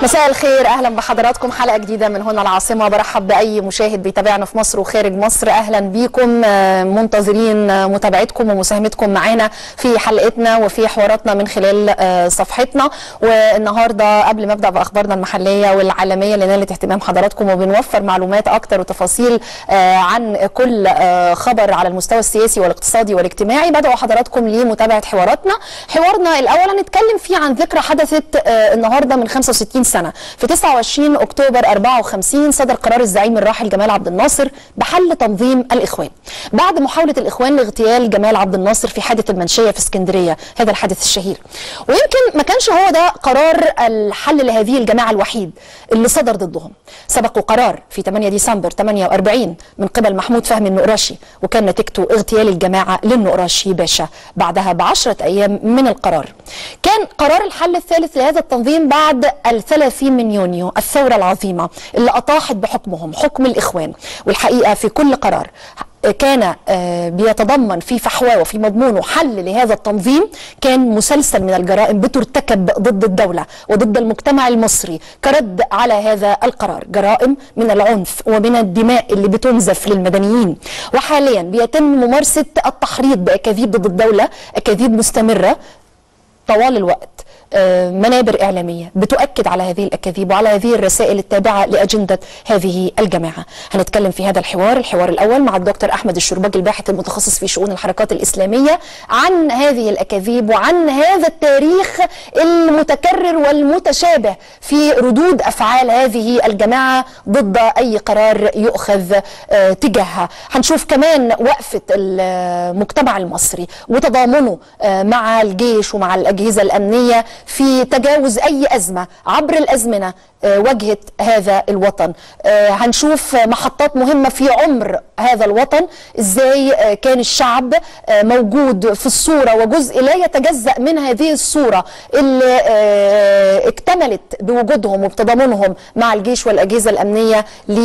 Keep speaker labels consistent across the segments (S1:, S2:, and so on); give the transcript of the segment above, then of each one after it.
S1: مساء الخير اهلا بحضراتكم حلقه جديده من هنا العاصمه برحب باي مشاهد بيتابعنا في مصر وخارج مصر اهلا بيكم آه، منتظرين آه، متابعتكم ومساهمتكم معانا في حلقتنا وفي حواراتنا من خلال آه، صفحتنا والنهارده قبل ما ابدا باخبارنا المحليه والعالميه اللي نالت اهتمام حضراتكم وبنوفر معلومات اكتر وتفاصيل آه، عن كل آه، خبر على المستوى السياسي والاقتصادي والاجتماعي بدعو حضراتكم لمتابعه حواراتنا حوارنا الاول هنتكلم فيه عن ذكرى حدثت آه، النهارده من 65 سنه في 29 اكتوبر 54 صدر قرار الزعيم الراحل جمال عبد الناصر بحل تنظيم الاخوان بعد محاوله الاخوان لاغتيال جمال عبد الناصر في حادث المنشيه في اسكندريه هذا الحادث الشهير ويمكن ما كانش هو ده قرار الحل لهذه الجماعه الوحيد اللي صدر ضدهم سبقوا قرار في 8 ديسمبر 48 من قبل محمود فهمي النقراشي وكان نتيجته اغتيال الجماعه للنقراشي باشا بعدها بعشرة ايام من القرار كان قرار الحل الثالث لهذا التنظيم بعد الثلاثين من يونيو الثورة العظيمة اللي أطاحت بحكمهم حكم الإخوان والحقيقة في كل قرار كان آه، بيتضمن في فحواه وفي مضمونه حل لهذا التنظيم كان مسلسل من الجرائم بترتكب ضد الدولة وضد المجتمع المصري كرد على هذا القرار جرائم من العنف ومن الدماء اللي بتنزف للمدنيين وحاليا بيتم ممارسة التحريض بأكاذيب ضد الدولة أكاذيب مستمرة طوال الوقت آه، منابر إعلامية بتؤكد على هذه الأكاذيب وعلى هذه الرسائل التابعة لأجندة هذه الجماعة هنتكلم في هذا الحوار الحوار الأول مع الدكتور أحمد الشرباجي الباحث المتخصص في شؤون الحركات الإسلامية عن هذه الأكاذيب وعن هذا التاريخ المتكرر والمتشابه في ردود أفعال هذه الجماعة ضد أي قرار يؤخذ آه، تجاهها هنشوف كمان وقفة المجتمع المصري وتضامنه آه، مع الجيش ومع الأجهزة الأمنية في تجاوز أي أزمة عبر الأزمنة آه، واجهت هذا الوطن آه، هنشوف محطات مهمة في عمر هذا الوطن ازاي آه، كان الشعب آه، موجود في الصورة وجزء لا يتجزأ من هذه الصورة اللي آه، اكتملت بوجودهم وبتضامنهم مع الجيش والأجهزة الأمنية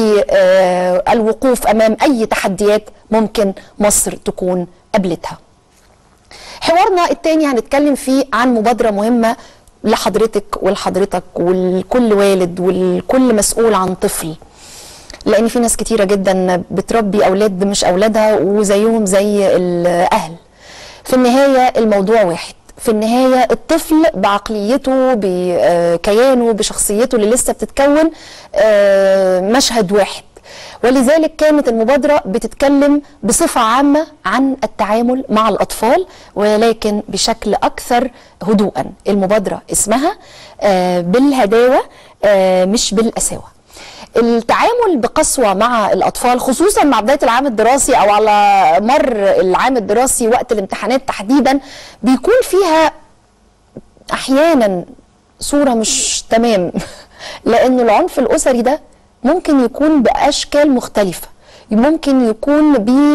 S1: للوقوف أمام أي تحديات ممكن مصر تكون قابلتها حوارنا التاني هنتكلم فيه عن مبادرة مهمة لحضرتك ولحضرتك ولكل والد ولكل مسؤول عن طفل لان في ناس كتيره جدا بتربي اولاد مش اولادها وزيهم زي الاهل في النهايه الموضوع واحد في النهايه الطفل بعقليته بكيانه بشخصيته اللي لسه بتتكون آه، مشهد واحد ولذلك كانت المبادرة بتتكلم بصفة عامة عن التعامل مع الأطفال ولكن بشكل أكثر هدوءا المبادرة اسمها آه، بالهداوة آه، مش بالقساوة التعامل بقسوة مع الأطفال خصوصا مع بداية العام الدراسي أو على مر العام الدراسي وقت الامتحانات تحديدا بيكون فيها أحيانا صورة مش تمام لأن العنف الأسري ده ممكن يكون بأشكال مختلفة ممكن يكون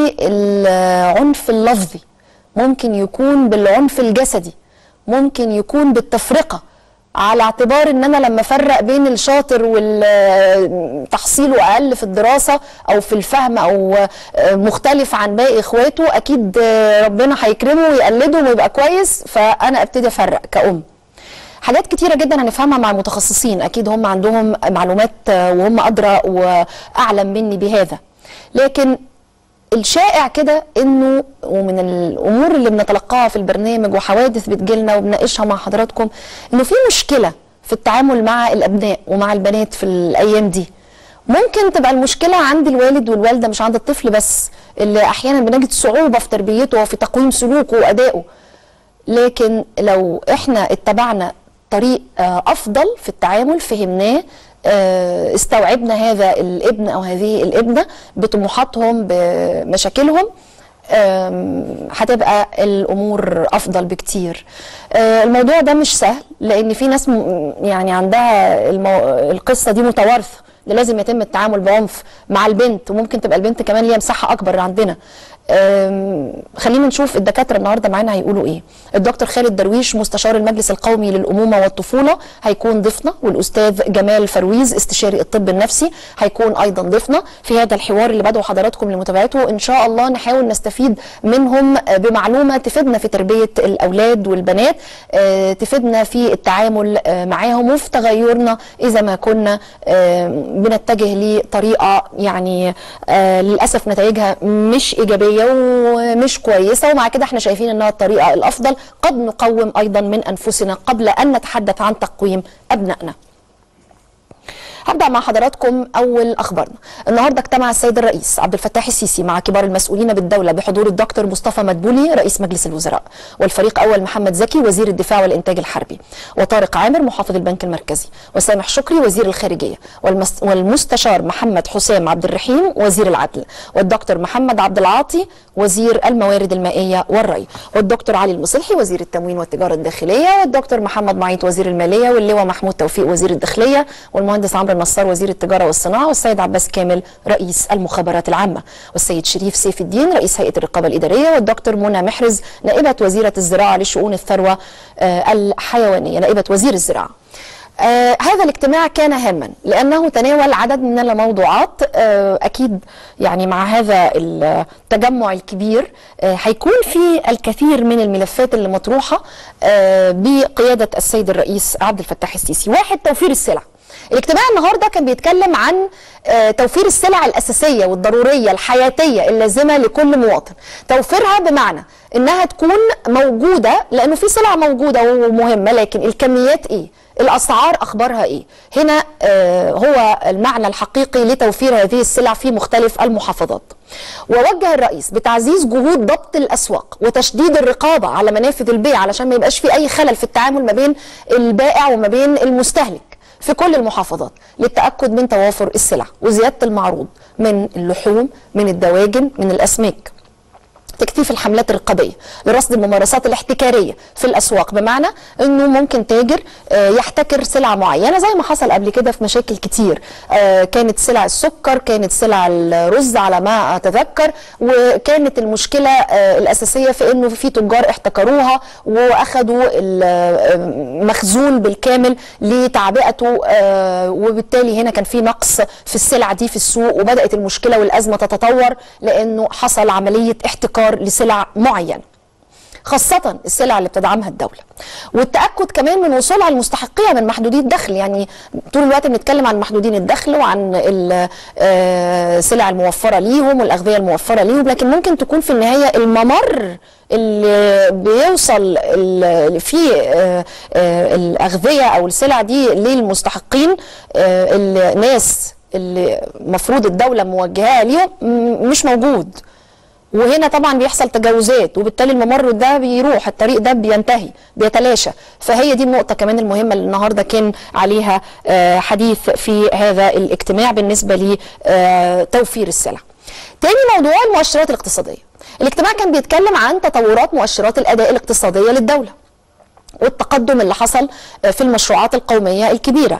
S1: بالعنف اللفظي ممكن يكون بالعنف الجسدي ممكن يكون بالتفرقة على اعتبار ان انا لما افرق بين الشاطر والتحصيله اقل في الدراسه او في الفهم او مختلف عن باقي اخواته اكيد ربنا هيكرمه ويقلده ويبقى كويس فانا ابتدي افرق كأم حاجات كتيره جدا هنفهمها مع المتخصصين اكيد هم عندهم معلومات وهم ادرى واعلم مني بهذا لكن الشائع كده انه ومن الامور اللي بنتلقاها في البرنامج وحوادث بتجيلنا وبناقشها مع حضراتكم انه في مشكله في التعامل مع الابناء ومع البنات في الايام دي ممكن تبقى المشكله عند الوالد والوالده مش عند الطفل بس اللي احيانا بنجد صعوبه في تربيته وفي تقويم سلوكه وادائه لكن لو احنا اتبعنا طريق آه، افضل في التعامل فهمناه آه، استوعبنا هذا الابن او هذه الابنه بطموحاتهم بمشاكلهم آم، هتبقى الامور افضل بكتير آه، الموضوع ده مش سهل لان في ناس م- يعني عندها المو... القصه دي متوارثه اللي لازم يتم التعامل بعنف مع البنت وممكن تبقى البنت كمان ليها مساحه اكبر عندنا آم، خلينا نشوف الدكاتره النهارده معانا هيقولوا ايه الدكتور خالد درويش مستشار المجلس القومي للامومه والطفوله هيكون ضيفنا والاستاذ جمال فرويز استشاري الطب النفسي هيكون ايضا ضيفنا في هذا الحوار اللي بدعو حضراتكم لمتابعته ان شاء الله نحاول نستفيد منهم آه، بمعلومه تفيدنا في تربيه الاولاد والبنات آه، تفيدنا في التعامل آه، معاهم وفي تغيرنا اذا ما كنا آه، بنتجه لطريقه يعني آه، للاسف نتائجها مش ايجابيه ومش كويسه ومع كده احنا شايفين انها الطريقه الافضل قد نقوم ايضا من انفسنا قبل ان نتحدث عن تقويم ابنائنا هبدا مع حضراتكم اول اخبارنا النهارده اجتمع السيد الرئيس عبد الفتاح السيسي مع كبار المسؤولين بالدوله بحضور الدكتور مصطفى مدبولي رئيس مجلس الوزراء والفريق اول محمد زكي وزير الدفاع والانتاج الحربي وطارق عامر محافظ البنك المركزي وسامح شكري وزير الخارجيه والمس والمستشار محمد حسام عبد الرحيم وزير العدل والدكتور محمد عبد العاطي وزير الموارد المائيه والري والدكتور علي المصلحي وزير التموين والتجاره الداخليه والدكتور محمد معيط وزير الماليه واللواء محمود توفيق وزير الداخليه والمهندس عمرو النصار وزير التجاره والصناعه والسيد عباس كامل رئيس المخابرات العامه والسيد شريف سيف الدين رئيس هيئه الرقابه الاداريه والدكتور منى محرز نائبه وزيره الزراعه لشؤون الثروه آه، الحيوانيه نائبه وزير الزراعه آه هذا الاجتماع كان هاما لانه تناول عدد من الموضوعات آه اكيد يعني مع هذا التجمع الكبير آه هيكون في الكثير من الملفات اللي مطروحه آه بقياده السيد الرئيس عبد الفتاح السيسي واحد توفير السلع الاجتماع النهارده كان بيتكلم عن آه، توفير السلع الاساسيه والضروريه الحياتيه اللازمه لكل مواطن توفيرها بمعنى انها تكون موجوده لانه في سلع موجوده ومهمه لكن الكميات ايه الاسعار اخبارها ايه هنا آه، هو المعنى الحقيقي لتوفير هذه السلع في مختلف المحافظات ووجه الرئيس بتعزيز جهود ضبط الاسواق وتشديد الرقابه على منافذ البيع علشان ما يبقاش في اي خلل في التعامل ما بين البائع وما بين المستهلك في كل المحافظات للتأكد من توافر السلع وزيادة المعروض من اللحوم من الدواجن من الأسماك تكثيف الحملات الرقابيه لرصد الممارسات الاحتكاريه في الاسواق بمعنى انه ممكن تاجر آه، يحتكر سلعه معينه زي ما حصل قبل كده في مشاكل كتير آه، كانت سلع السكر كانت سلع الرز على ما اتذكر وكانت المشكله آه، الاساسيه في انه في تجار احتكروها واخذوا المخزون بالكامل لتعبئته آه، وبالتالي هنا كان في نقص في السلع دي في السوق وبدات المشكله والازمه تتطور لانه حصل عمليه احتكار لسلع معينه خاصة السلع اللي بتدعمها الدولة والتأكد كمان من وصولها المستحقية من محدودي الدخل يعني طول الوقت بنتكلم عن محدودين الدخل وعن ال- آه، السلع الموفرة ليهم والأغذية الموفرة ليهم لكن ممكن تكون في النهاية الممر اللي بيوصل ال- فيه آه، آه، الأغذية أو السلع دي للمستحقين آه، الناس اللي مفروض الدولة موجهاها ليهم م- مش موجود وهنا طبعا بيحصل تجاوزات وبالتالي الممر ده بيروح الطريق ده بينتهي بيتلاشى فهي دي النقطة كمان المهمة اللي النهاردة كان عليها آه، حديث في هذا الاجتماع بالنسبة لتوفير السلع تاني موضوع المؤشرات الاقتصادية الاجتماع كان بيتكلم عن تطورات مؤشرات الأداء الاقتصادية للدولة والتقدم اللي حصل آه، في المشروعات القومية الكبيرة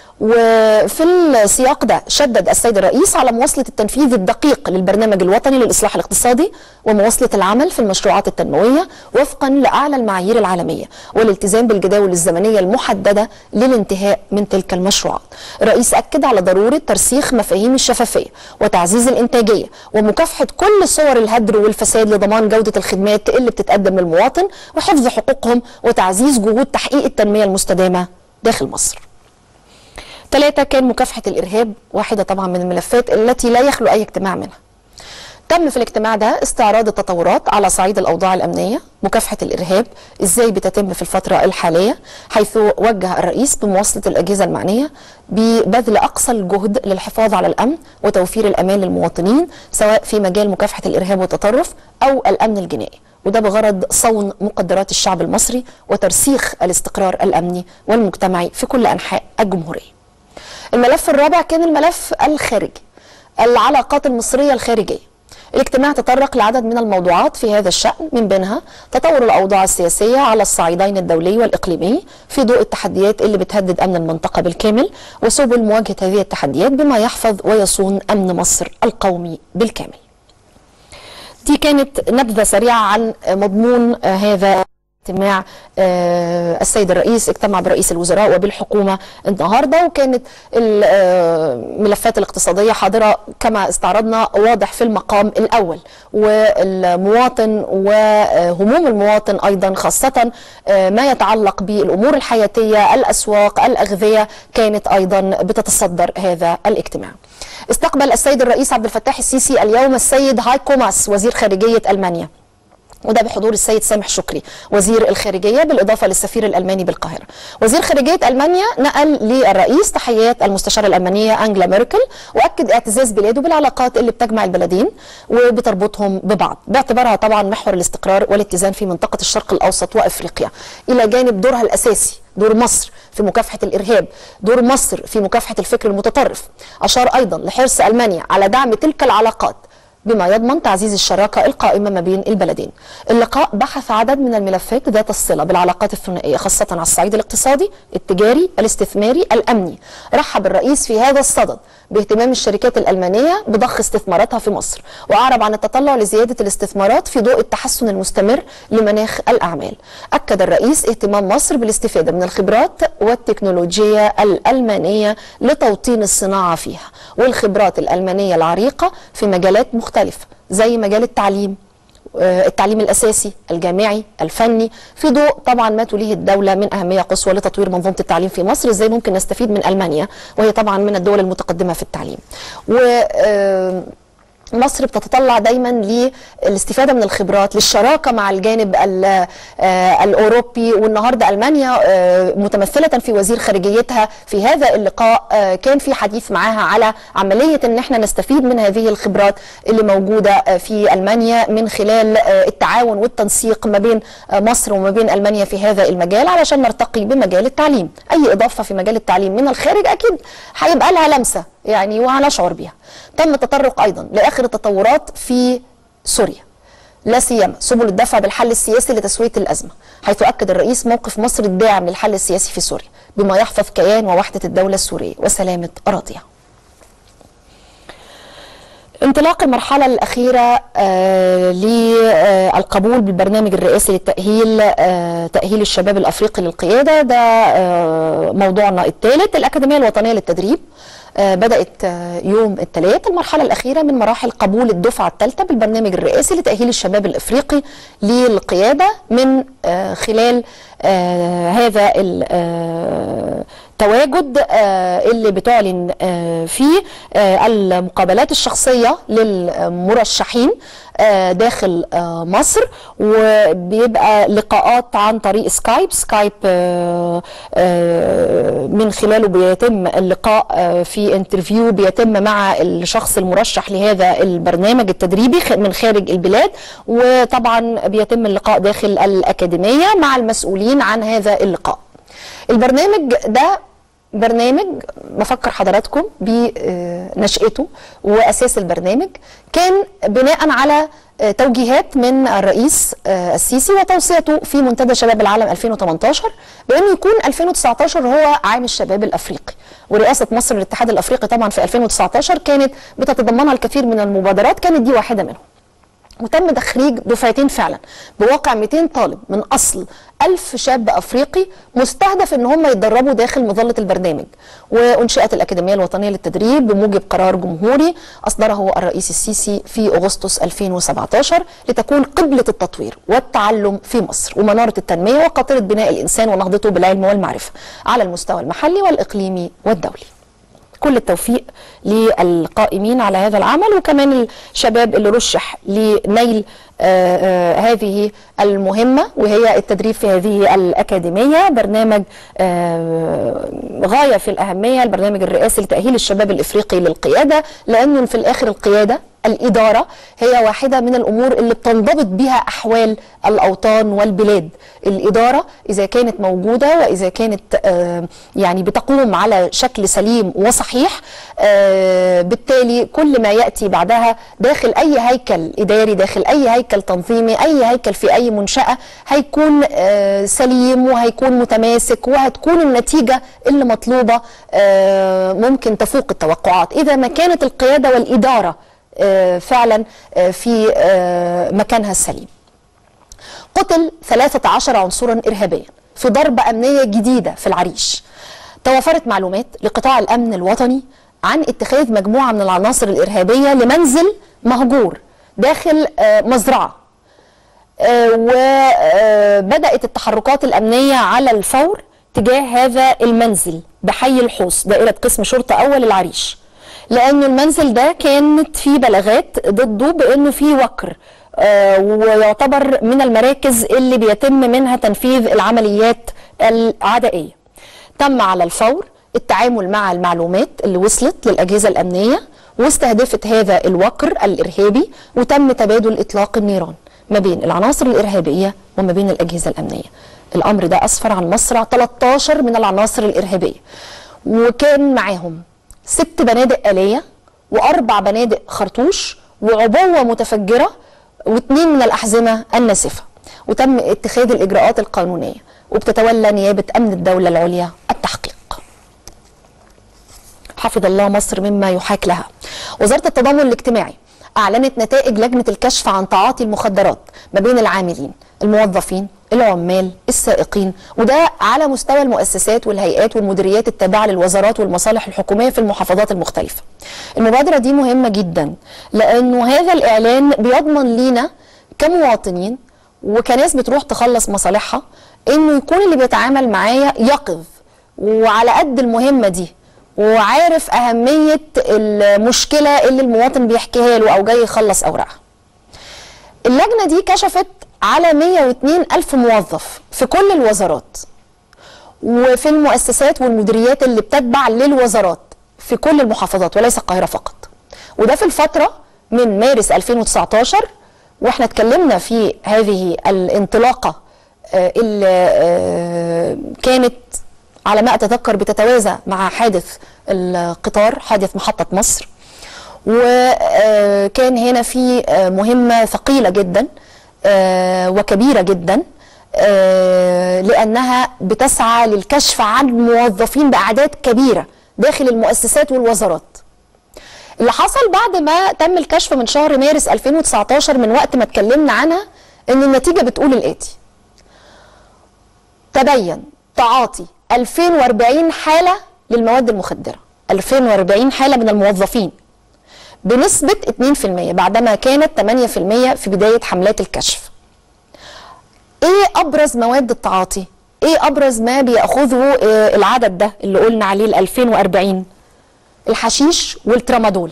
S1: وفي السياق ده شدد السيد الرئيس على مواصلة التنفيذ الدقيق للبرنامج الوطني للإصلاح الاقتصادي ومواصلة العمل في المشروعات التنموية وفقا لأعلى المعايير العالمية والالتزام بالجداول الزمنية المحددة للانتهاء من تلك المشروعات الرئيس أكد على ضرورة ترسيخ مفاهيم الشفافية وتعزيز الإنتاجية ومكافحة كل صور الهدر والفساد لضمان جودة الخدمات اللي بتتقدم للمواطن وحفظ حقوقهم وتعزيز جهود تحقيق التنمية المستدامة داخل مصر ثلاثة كان مكافحة الإرهاب واحدة طبعا من الملفات التي لا يخلو أي اجتماع منها تم في الاجتماع ده استعراض التطورات على صعيد الأوضاع الأمنية مكافحة الإرهاب إزاي بتتم في الفترة الحالية حيث وجه الرئيس بمواصلة الأجهزة المعنية ببذل أقصى الجهد للحفاظ على الأمن وتوفير الأمان للمواطنين سواء في مجال مكافحة الإرهاب والتطرف أو الأمن الجنائي وده بغرض صون مقدرات الشعب المصري وترسيخ الاستقرار الأمني والمجتمعي في كل أنحاء الجمهورية الملف الرابع كان الملف الخارجي العلاقات المصرية الخارجية الاجتماع تطرق لعدد من الموضوعات في هذا الشأن من بينها تطور الأوضاع السياسية على الصعيدين الدولي والإقليمي في ضوء التحديات اللي بتهدد أمن المنطقة بالكامل وسبل مواجهة هذه التحديات بما يحفظ ويصون أمن مصر القومي بالكامل دي كانت نبذة سريعة عن مضمون هذا اجتماع السيد الرئيس اجتمع برئيس الوزراء وبالحكومة النهاردة وكانت الملفات الاقتصادية حاضرة كما استعرضنا واضح في المقام الأول والمواطن وهموم المواطن أيضا خاصة ما يتعلق بالأمور الحياتية الأسواق الأغذية كانت أيضا بتتصدر هذا الاجتماع استقبل السيد الرئيس عبد الفتاح السيسي اليوم السيد هايكو ماس وزير خارجية ألمانيا وده بحضور السيد سامح شكري وزير الخارجيه بالاضافه للسفير الالماني بالقاهره. وزير خارجيه المانيا نقل للرئيس تحيات المستشاره الالمانيه انجلا ميركل واكد اعتزاز بلاده بالعلاقات اللي بتجمع البلدين وبتربطهم ببعض باعتبارها طبعا محور الاستقرار والاتزان في منطقه الشرق الاوسط وافريقيا الى جانب دورها الاساسي دور مصر في مكافحة الإرهاب دور مصر في مكافحة الفكر المتطرف أشار أيضا لحرص ألمانيا على دعم تلك العلاقات بما يضمن تعزيز الشراكة القائمة ما بين البلدين اللقاء بحث عدد من الملفات ذات الصلة بالعلاقات الثنائية خاصة على الصعيد الاقتصادي التجاري الاستثماري الأمني رحب الرئيس في هذا الصدد باهتمام الشركات الألمانية بضخ استثماراتها في مصر وأعرب عن التطلع لزيادة الاستثمارات في ضوء التحسن المستمر لمناخ الأعمال أكد الرئيس اهتمام مصر بالاستفادة من الخبرات والتكنولوجيا الألمانية لتوطين الصناعة فيها والخبرات الألمانية العريقة في مجالات مختلفة زي مجال التعليم التعليم الاساسي الجامعي الفني في ضوء طبعا ما توليه الدوله من اهميه قصوى لتطوير منظومه التعليم في مصر ازاي ممكن نستفيد من المانيا وهي طبعا من الدول المتقدمه في التعليم و مصر بتتطلع دايما للاستفاده من الخبرات للشراكه مع الجانب الاوروبي والنهارده المانيا متمثله في وزير خارجيتها في هذا اللقاء كان في حديث معاها على عمليه ان احنا نستفيد من هذه الخبرات اللي موجوده في المانيا من خلال التعاون والتنسيق ما بين مصر وما بين المانيا في هذا المجال علشان نرتقي بمجال التعليم اي اضافه في مجال التعليم من الخارج اكيد هيبقى لها لمسه يعني وهنشعر بيها تم التطرق ايضا لاخر التطورات في سوريا لا سيما سبل الدفع بالحل السياسي لتسويه الازمه حيث اكد الرئيس موقف مصر الداعم للحل السياسي في سوريا بما يحفظ كيان ووحده الدوله السوريه وسلامه اراضيها انطلاق المرحلة الأخيرة آه للقبول بالبرنامج الرئاسي للتأهيل آه تأهيل الشباب الأفريقي للقيادة ده آه موضوعنا الثالث الأكاديمية الوطنية للتدريب بدأت يوم الثلاث المرحلة الأخيرة من مراحل قبول الدفعة الثالثة بالبرنامج الرئاسي لتأهيل الشباب الإفريقي للقيادة من خلال هذا التواجد اللي بتعلن فيه المقابلات الشخصية للمرشحين داخل مصر وبيبقى لقاءات عن طريق سكايب سكايب من خلاله بيتم اللقاء في انترفيو بيتم مع الشخص المرشح لهذا البرنامج التدريبي من خارج البلاد وطبعا بيتم اللقاء داخل الأكاديمية مع المسؤولين عن هذا اللقاء البرنامج ده برنامج بفكر حضراتكم بنشأته وأساس البرنامج كان بناء على توجيهات من الرئيس السيسي وتوصيته في منتدى شباب العالم 2018 بأنه يكون 2019 هو عام الشباب الأفريقي ورئاسة مصر للاتحاد الأفريقي طبعا في 2019 كانت بتتضمنها الكثير من المبادرات كانت دي واحدة منهم وتم تخريج دفعتين فعلا بواقع 200 طالب من اصل 1000 شاب افريقي مستهدف ان هم يتدربوا داخل مظله البرنامج وانشئت الاكاديميه الوطنيه للتدريب بموجب قرار جمهوري اصدره الرئيس السيسي في اغسطس 2017 لتكون قبله التطوير والتعلم في مصر ومناره التنميه وقاطره بناء الانسان ونهضته بالعلم والمعرفه على المستوى المحلي والاقليمي والدولي كل التوفيق للقائمين على هذا العمل وكمان الشباب اللي رشح لنيل آآ آآ هذه المهمة وهي التدريب في هذه الأكاديمية برنامج غاية في الأهمية البرنامج الرئاسي لتأهيل الشباب الإفريقي للقيادة لأنه في الآخر القيادة الإدارة هي واحدة من الأمور اللي بتنضبط بها أحوال الأوطان والبلاد الإدارة إذا كانت موجودة وإذا كانت يعني بتقوم على شكل سليم وصحيح بالتالي كل ما يأتي بعدها داخل أي هيكل إداري داخل أي هيكل تنظيمي أي هيكل في أي منشأة هيكون سليم وهيكون متماسك وهتكون النتيجة اللي مطلوبة ممكن تفوق التوقعات إذا ما كانت القيادة والإدارة آه، فعلا آه، في آه، مكانها السليم قتل 13 عنصرا إرهابيا في ضربة أمنية جديدة في العريش توفرت معلومات لقطاع الأمن الوطني عن اتخاذ مجموعة من العناصر الإرهابية لمنزل مهجور داخل آه، مزرعة وبدأت التحركات الأمنية على الفور تجاه هذا المنزل بحي الحوص دائرة قسم شرطة أول العريش لأن المنزل ده كانت فيه بلاغات ضده بأنه فيه وكر آه، ويعتبر من المراكز اللي بيتم منها تنفيذ العمليات العدائية تم على الفور التعامل مع المعلومات اللي وصلت للأجهزة الأمنية واستهدفت هذا الوكر الإرهابي وتم تبادل إطلاق النيران ما بين العناصر الإرهابية وما بين الأجهزة الأمنية الأمر ده أسفر عن مصرع 13 من العناصر الإرهابية وكان معاهم ست بنادق آلية وأربع بنادق خرطوش وعبوة متفجرة واثنين من الأحزمة الناسفة وتم اتخاذ الإجراءات القانونية وبتتولى نيابة أمن الدولة العليا التحقيق حفظ الله مصر مما يحاك لها وزارة التضامن الاجتماعي أعلنت نتائج لجنة الكشف عن تعاطي المخدرات ما بين العاملين الموظفين العمال السائقين وده على مستوى المؤسسات والهيئات والمديريات التابعة للوزارات والمصالح الحكومية في المحافظات المختلفة المبادرة دي مهمة جدا لأنه هذا الإعلان بيضمن لينا كمواطنين وكناس بتروح تخلص مصالحها انه يكون اللي بيتعامل معايا يقظ وعلى قد المهمة دي وعارف أهمية المشكلة اللي المواطن بيحكيها له أو جاي يخلص أوراقها اللجنة دي كشفت على 102 ألف موظف في كل الوزارات وفي المؤسسات والمديريات اللي بتتبع للوزارات في كل المحافظات وليس القاهرة فقط وده في الفترة من مارس 2019 واحنا اتكلمنا في هذه الانطلاقة آه، اللي آه، كانت على ما اتذكر بتتوازى مع حادث القطار حادث محطة مصر وكان هنا في آه، مهمة ثقيلة جدا آه، وكبيرة جدا آه، لأنها بتسعى للكشف عن موظفين بأعداد كبيرة داخل المؤسسات والوزارات اللي حصل بعد ما تم الكشف من شهر مارس 2019 من وقت ما اتكلمنا عنها ان النتيجة بتقول الآتي تبين تعاطي 2040 حالة للمواد المخدرة 2040 حالة من الموظفين بنسبة 2% بعدما كانت 8% في بداية حملات الكشف ايه ابرز مواد التعاطي ايه ابرز ما بياخذه آه، العدد ده اللي قلنا عليه ال 2040 الحشيش والترامادول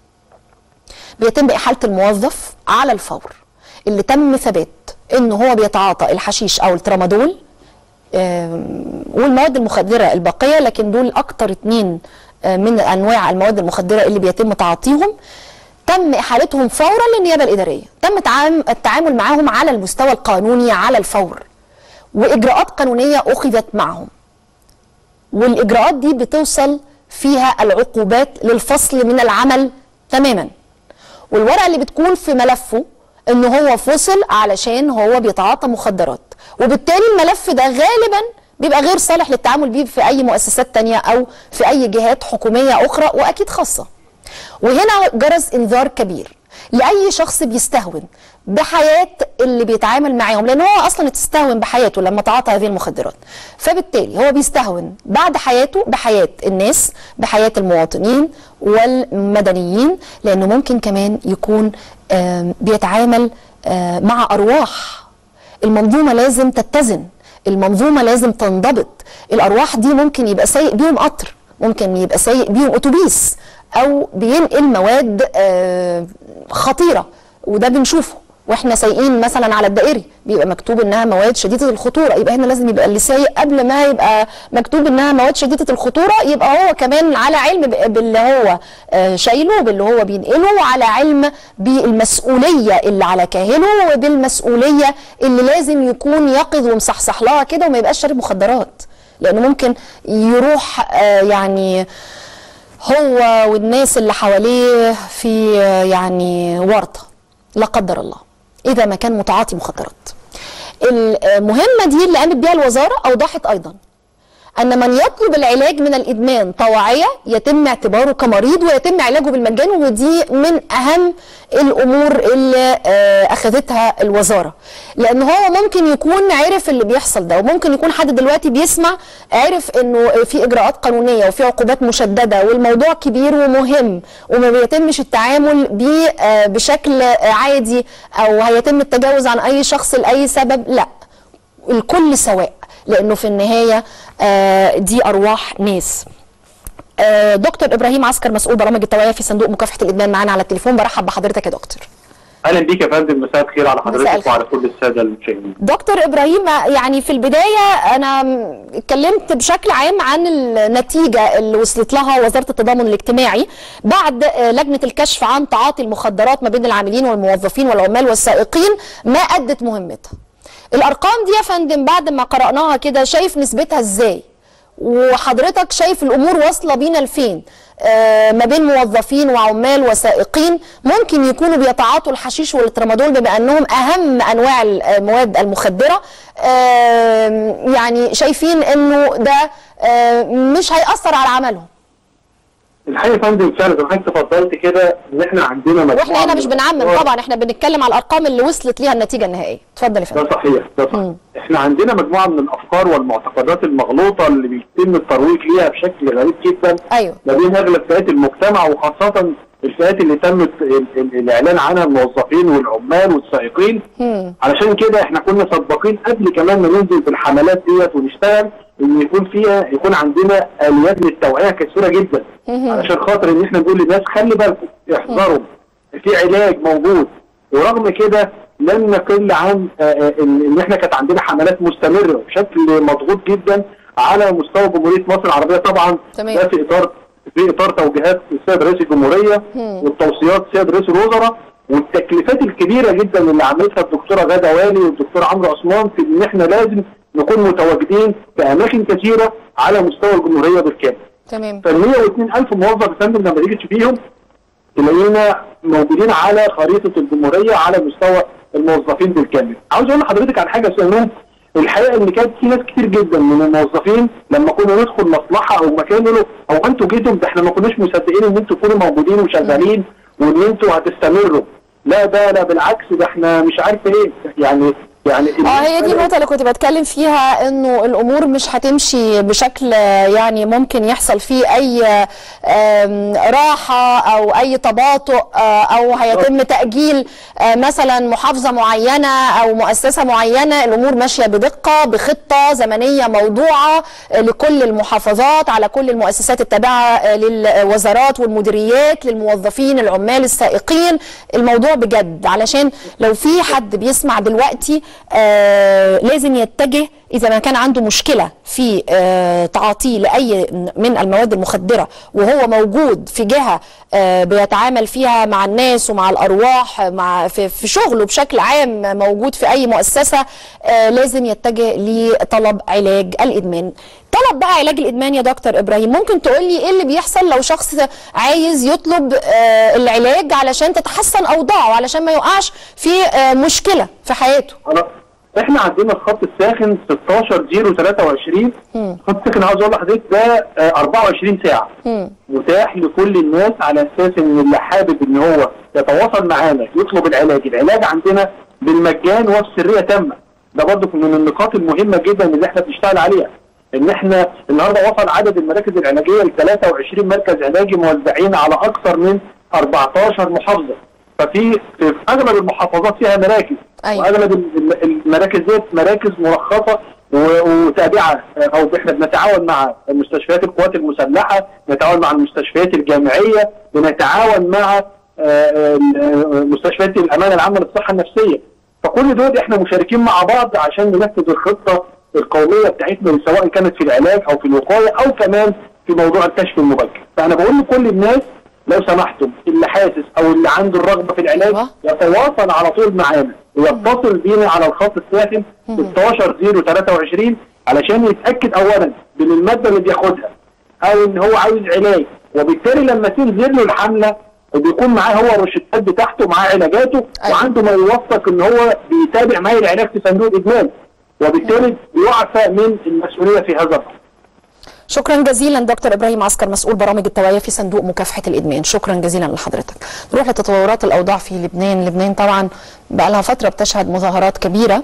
S1: بيتم احاله الموظف على الفور اللي تم ثبات ان هو بيتعاطى الحشيش او الترامادول آم، والمواد المخدره الباقيه لكن دول اكتر اتنين آه، من انواع المواد المخدره اللي بيتم تعاطيهم تم احالتهم فورا للنيابه الاداريه تم تعام- التعامل معهم على المستوى القانوني على الفور واجراءات قانونيه اخذت معهم والاجراءات دي بتوصل فيها العقوبات للفصل من العمل تماما والورقه اللي بتكون في ملفه ان هو فصل علشان هو بيتعاطى مخدرات وبالتالي الملف ده غالبا بيبقى غير صالح للتعامل بيه في اي مؤسسات تانية او في اي جهات حكوميه اخرى واكيد خاصه وهنا جرس انذار كبير لاي شخص بيستهون بحياه اللي بيتعامل معاهم لان هو اصلا استهون بحياته لما تعاطى هذه المخدرات فبالتالي هو بيستهون بعد حياته بحياه الناس بحياه المواطنين والمدنيين لانه ممكن كمان يكون آم، بيتعامل آه، مع ارواح المنظومه لازم تتزن المنظومه لازم تنضبط الارواح دي ممكن يبقى سايق بيهم قطر ممكن يبقى سايق بيهم اتوبيس او بينقل مواد آه، خطيره وده بنشوفه واحنا سايقين مثلا على الدائري بيبقى مكتوب انها مواد شديده الخطوره يبقى هنا لازم يبقى اللي سايق قبل ما يبقى مكتوب انها مواد شديده الخطوره يبقى هو كمان على علم ب- باللي هو آه، شايله باللي هو بينقله وعلى علم بالمسؤوليه اللي على كاهله وبالمسؤوليه اللي لازم يكون يقظ ومصحصح لها كده وما يبقاش شارب مخدرات لانه ممكن يروح آه، يعني هو والناس اللي حواليه في آه، يعني ورطه لا قدر الله اذا ما كان متعاطي مخدرات المهمه دي اللي قامت بيها الوزاره اوضحت ايضا ان من يطلب العلاج من الادمان طواعيه يتم اعتباره كمريض ويتم علاجه بالمجان ودي من اهم الامور اللي آه، اخذتها الوزاره لان هو ممكن يكون عرف اللي بيحصل ده وممكن يكون حد دلوقتي بيسمع عرف انه في اجراءات قانونيه وفي عقوبات مشدده والموضوع كبير ومهم وما بيتمش التعامل بيه آه، بشكل آه، عادي او هيتم التجاوز عن اي شخص لاي سبب لا الكل سواء لانه في النهايه آه، دي ارواح ناس آه، دكتور ابراهيم عسكر مسؤول برامج التوعيه في صندوق مكافحه الادمان معانا على التليفون برحب بحضرتك يا دكتور
S2: اهلا بيك يا فندم مساء الخير على
S1: مساء
S2: حضرتك
S1: الخير.
S2: وعلى كل الساده المشاهدين
S1: دكتور ابراهيم يعني في البدايه انا م- اتكلمت بشكل عام عن النتيجه اللي وصلت لها وزاره التضامن الاجتماعي بعد آه، لجنه الكشف عن تعاطي المخدرات ما بين العاملين والموظفين والعمال والسائقين ما ادت مهمتها. الارقام دي يا فندم بعد ما قراناها كده شايف نسبتها ازاي؟ وحضرتك شايف الامور واصله بينا لفين؟ آه، ما بين موظفين وعمال وسائقين ممكن يكونوا بيتعاطوا الحشيش والترامادول بما انهم اهم انواع المواد المخدره آه، يعني شايفين انه ده آه، مش هيأثر على عملهم
S2: الحقيقه يا فندم فعلا زي ما حضرتك تفضلت كده ان احنا عندنا مجموعه
S1: واحنا هنا
S2: من
S1: مش بنعمم
S2: الأفكار.
S1: طبعا احنا بنتكلم على الارقام اللي وصلت ليها النتيجه النهائيه اتفضل يا فندم
S2: ده صحيح ده صحيح
S1: مم.
S2: احنا عندنا مجموعه من الافكار والمعتقدات المغلوطه اللي بيتم الترويج ليها بشكل غريب جدا
S1: ايوه
S2: ما بين اغلب فئات المجتمع وخاصه الفئات اللي تم ال- ال- الاعلان عنها الموظفين والعمال والسائقين
S1: مم.
S2: علشان كده احنا كنا سباقين قبل كمان ما ننزل بالحملات ديت ونشتغل ان يكون فيها يكون عندنا اليات للتوعيه كثيره جدا
S1: مهم.
S2: علشان خاطر ان احنا نقول للناس خلي بالكم احذروا في علاج موجود ورغم كده لم نقل عن آه، آه، ان إن احنا كانت عندنا حملات مستمره بشكل مضغوط جدا على مستوى جمهوريه مصر العربيه طبعا
S1: تمام.
S2: ده في اطار في اطار توجيهات السيد رئيس الجمهوريه
S1: مم.
S2: والتوصيات السيد رئيس الوزراء والتكليفات الكبيره جدا اللي عملتها الدكتوره غاده والي والدكتور عمرو عثمان في ان احنا لازم نكون متواجدين في اماكن كثيره على مستوى الجمهوريه بالكامل.
S1: تمام
S2: فال 102 الف موظف يا فندم لما تيجي تشوفيهم تلاقينا موجودين على خريطه الجمهوريه على مستوى الموظفين بالكامل. عاوز اقول لحضرتك على حاجه يا استاذ نور، الحقيقه ان كانت في ناس كتير جدا من الموظفين لما كنا ندخل مصلحه او مكان يقولوا هو انتوا جيتوا ده احنا ما كناش مصدقين ان انتوا تكونوا موجودين وشغالين وان انتوا هتستمروا. لا ده لا بالعكس ده احنا مش عارف ايه يعني يعني
S1: اه هي دي النقطة اللي كنت بتكلم فيها انه الامور مش هتمشي بشكل آه، يعني ممكن يحصل فيه اي آم، راحة او اي تباطؤ آه، او هيتم تأجيل آه، مثلا محافظة معينة او مؤسسة معينة الامور ماشية بدقة بخطة زمنية موضوعة آه، لكل المحافظات على كل المؤسسات التابعة آه، للوزارات والمديريات للموظفين العمال السائقين الموضوع بجد علشان لو في حد بيسمع دلوقتي آه لازم يتجه اذا ما كان عنده مشكله في آه تعاطيه لاي من المواد المخدره وهو موجود في جهه آه بيتعامل فيها مع الناس ومع الارواح مع في, في شغله بشكل عام موجود في اي مؤسسه آه لازم يتجه لطلب علاج الادمان طلب بقى علاج الادمان يا دكتور ابراهيم ممكن تقول لي ايه اللي بيحصل لو شخص عايز يطلب آه العلاج علشان تتحسن اوضاعه علشان ما يقعش في آه مشكله في حياته
S2: أنا احنا عندنا الخط الساخن 16 0 23 الخط الساخن عاوز اقول لحضرتك ده آه، 24 ساعه
S1: مم.
S2: متاح لكل الناس على اساس ان اللي حابب ان هو يتواصل معانا يطلب العلاج، العلاج عندنا بالمجان وفي سريه تامه. ده برضه من النقاط المهمه جدا اللي احنا بنشتغل عليها. ان احنا النهارده وصل عدد المراكز العلاجيه ل 23 مركز علاجي موزعين على اكثر من 14 محافظه. ففي في اغلب المحافظات فيها مراكز
S1: أيوة.
S2: واغلب ال- ال- المراكز ديت مراكز مرخصه و- وتابعه او احنا بنتعاون مع مستشفيات القوات المسلحه، نتعاون مع المستشفيات الجامعيه، بنتعاون مع آه، آه، مستشفيات الامانه العامه للصحه النفسيه. فكل دول احنا مشاركين مع بعض عشان ننفذ الخطه القوميه بتاعتنا سواء كانت في العلاج او في الوقايه او كمان في موضوع الكشف المبكر. فانا بقول لكل الناس لو سمحتم اللي حاسس او اللي عنده الرغبه في العلاج
S1: أيوة.
S2: يتواصل على طول معانا ويتصل بينا على الخط الساخن 16 0 23 علشان يتاكد اولا من الماده اللي بياخدها او ان هو عاوز علاج وبالتالي لما تنزل له الحمله وبيكون معاه هو الروشتات بتاعته معاه علاجاته
S1: أيوة.
S2: وعنده ما يوثق ان هو بيتابع معاه العلاج في صندوق الادمان وبالتالي بيعفى من المسؤوليه في هذا الامر
S1: شكرا جزيلا دكتور ابراهيم عسكر مسؤول برامج التوعيه في صندوق مكافحه الادمان شكرا جزيلا لحضرتك نروح لتطورات الاوضاع في لبنان لبنان طبعا بقى لها فتره بتشهد مظاهرات كبيره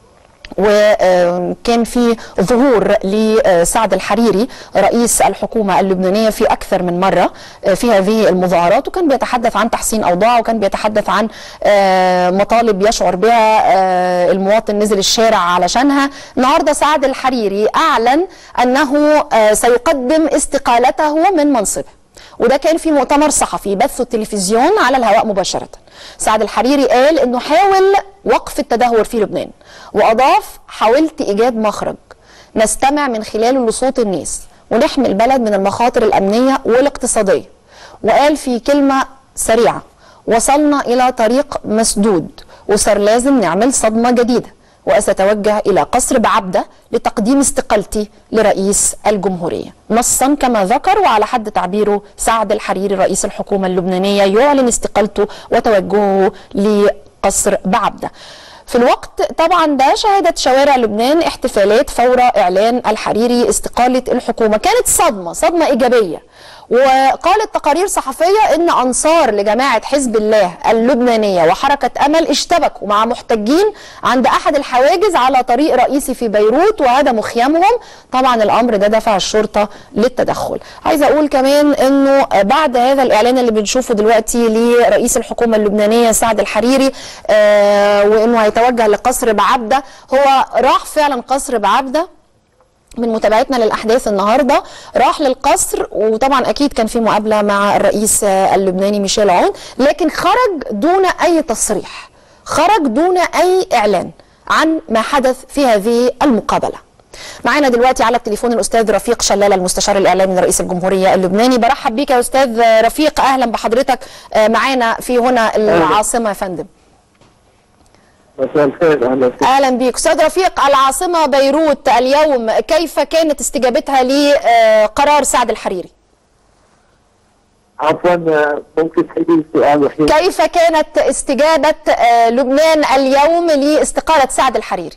S1: وكان في ظهور لسعد الحريري رئيس الحكومة اللبنانية في أكثر من مرة في هذه المظاهرات وكان بيتحدث عن تحسين أوضاع وكان بيتحدث عن مطالب يشعر بها المواطن نزل الشارع علشانها النهاردة سعد الحريري أعلن أنه سيقدم استقالته من منصبه وده كان في مؤتمر صحفي بثه التلفزيون على الهواء مباشرة سعد الحريري قال انه حاول وقف التدهور في لبنان واضاف حاولت ايجاد مخرج نستمع من خلاله لصوت الناس ونحمي البلد من المخاطر الامنيه والاقتصاديه وقال في كلمه سريعه وصلنا الى طريق مسدود وصار لازم نعمل صدمه جديده وسأتوجه إلى قصر بعبدة لتقديم استقالتي لرئيس الجمهورية نصا كما ذكر وعلى حد تعبيره سعد الحريري رئيس الحكومة اللبنانية يعلن استقالته وتوجهه لقصر بعبدة في الوقت طبعا ده شهدت شوارع لبنان احتفالات فور إعلان الحريري استقالة الحكومة كانت صدمة صدمة إيجابية وقالت تقارير صحفية ان انصار لجماعة حزب الله اللبنانية وحركة امل اشتبكوا مع محتجين عند احد الحواجز على طريق رئيسي في بيروت وهدموا خيامهم طبعا الامر ده دفع الشرطة للتدخل عايزة اقول كمان انه بعد هذا الاعلان اللي بنشوفه دلوقتي لرئيس الحكومة اللبنانية سعد الحريري آه وانه هيتوجه لقصر بعبدة هو راح فعلا قصر بعبدة من متابعتنا للاحداث النهارده راح للقصر وطبعا اكيد كان في مقابله مع الرئيس اللبناني ميشيل عون لكن خرج دون اي تصريح خرج دون اي اعلان عن ما حدث في هذه المقابله معانا دلوقتي على التليفون الاستاذ رفيق شلاله المستشار الاعلامي لرئيس الجمهوريه اللبناني برحب بيك يا استاذ رفيق اهلا بحضرتك معانا في هنا العاصمه يا فندم
S2: مساء الخير اهلا
S1: اهلا بيك استاذ رفيق العاصمه بيروت اليوم كيف كانت استجابتها لقرار سعد الحريري
S2: عفوا ممكن تعيدي السؤال وحيد
S1: كيف كانت استجابه لبنان اليوم لاستقاله سعد الحريري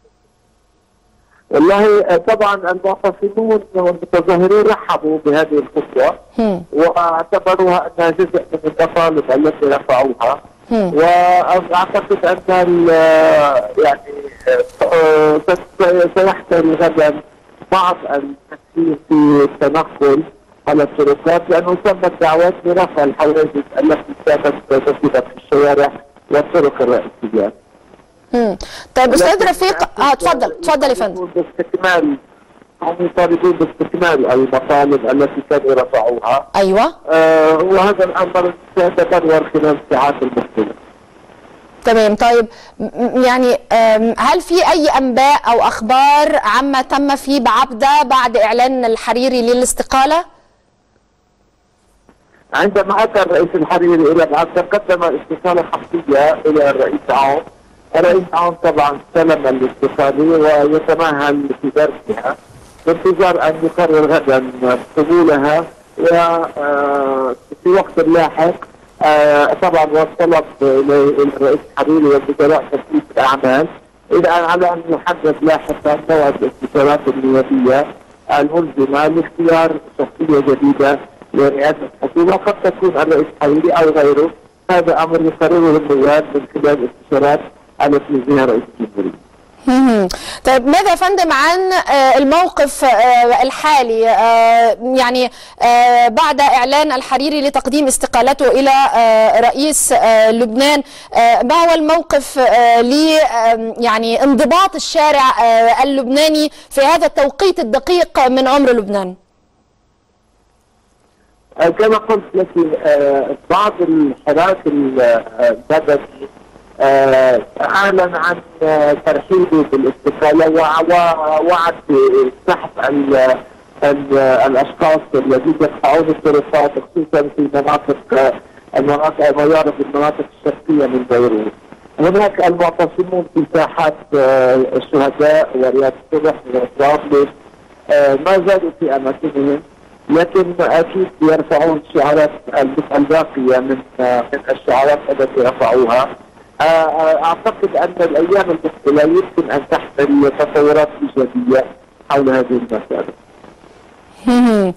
S2: والله طبعا المعتصمون والمتظاهرين رحبوا بهذه الخطوه واعتبروها انها جزء من المطالب التي رفعوها واعتقد ان يعني سيحتل غدا بعض التفكير في التنقل على الطرقات لانه تمت دعوات برفع الحواجز التي كانت تثبت في الشوارع والطرق الرئيسيه.
S1: طيب استاذ رفيق اه تفضل تفضل يا فندم.
S2: باستكمال هم يطالبون باستكمال المطالب التي كانوا رفعوها
S1: ايوه
S2: آه وهذا الامر سيتكرر خلال الساعات المقبله
S1: تمام طيب يعني هل في اي انباء او اخبار عما تم في بعبده بعد اعلان الحريري للاستقاله؟
S2: عندما اتى الرئيس الحريري الى بعبده قدم استقاله شخصيه الى الرئيس عون الرئيس عون طبعا استلم الاستقاله ويتمهل في درسها بانتظار ان يقرر غدا قبولها وفي وقت لاحق طبعا والطلب للرئيس الحريري ووزراء تنفيذ الاعمال الى على ان يحدد لاحقا موعد الاستشارات النيابيه الملزمه لاختيار شخصيه جديده لرئاسه الحكومه قد تكون الرئيس الحريري او غيره هذا امر يقرره النواب من خلال الاستشارات التي يجريها رئيس الجمهوريه.
S1: طيب ماذا يا فندم عن الموقف الحالي يعني بعد اعلان الحريري لتقديم استقالته الى رئيس لبنان ما هو الموقف ل يعني انضباط الشارع اللبناني في هذا التوقيت الدقيق من عمر لبنان؟
S2: كما قلت لك بعض الحراك المدني اعلن عن ترحيبه بالاستقاله ووعد بسحب الاشخاص الذين يقطعون الطرقات خصوصا في مناطق المناطق ما يعرف المناطق الشرقيه من بيروت. هناك المعتصمون في ساحات الشهداء ورياض الصبح وطرابلس ما زالوا في اماكنهم لكن اكيد يرفعون شعارات الباقيه من من الشعارات التي رفعوها اعتقد ان الايام المقبله يمكن ان تحمل تطورات ايجابيه حول هذه المساله.
S1: مهم.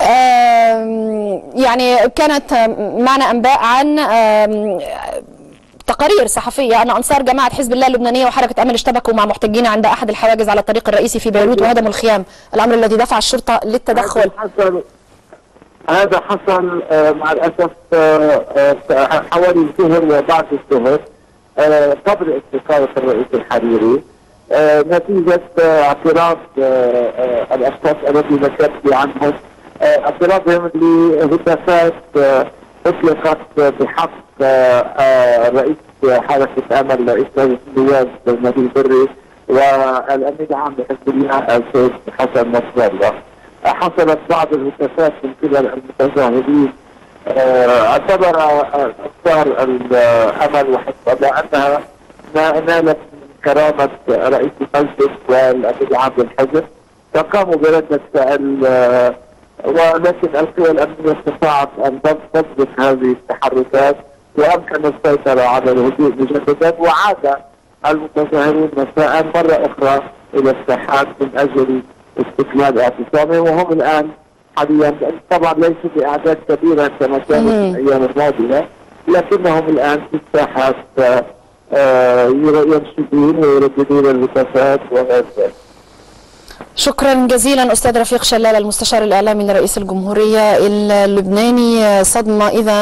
S1: آم، يعني كانت معنا انباء عن آم، تقارير صحفيه ان انصار جماعه حزب الله اللبنانيه وحركه امل اشتبكوا مع محتجين عند احد الحواجز على الطريق الرئيسي في بيروت وهدموا الخيام الامر الذي دفع الشرطه للتدخل
S3: هذا حصل هذا حصل آه، مع الاسف آه، آه، حوالي الظهر وبعد الظهر آه، قبل استقاله الرئيس الحريري آه، نتيجه آه، اعتراض آه، آه، الاشخاص الذي ذكرت عنهم آه، اعتراضهم لهتافات آه، اطلقت بحق آه، آه، رئيس حركه امل رئيس مجلس النواب نبيل بري والامين العام لحزب الله السيد حسن نصر الله حصلت بعض الهتافات من قبل المتظاهرين آه، اعتبر آه، انصار الامل وحزب الله انها نا- نالت من كرامه رئيس المجلس والامين العام للحزب فقاموا برده فعل آه، ولكن القوى الامنيه استطاعت ان تض- تضبط هذه التحركات وامكن السيطره على الهدوء مجددا وعاد المتظاهرون مساء مره اخرى الى الساحات من اجل استكمال اعتصامهم وهم الان حاليا طبعا ليسوا باعداد كبيره كما كانوا في
S1: مم.
S3: الايام الماضيه لكنهم الان في الساحات آه، آه، ينشدون ويرددون الهتافات وغير ذلك
S1: شكرا جزيلا استاذ رفيق شلال المستشار الاعلامي لرئيس الجمهوريه اللبناني صدمه اذا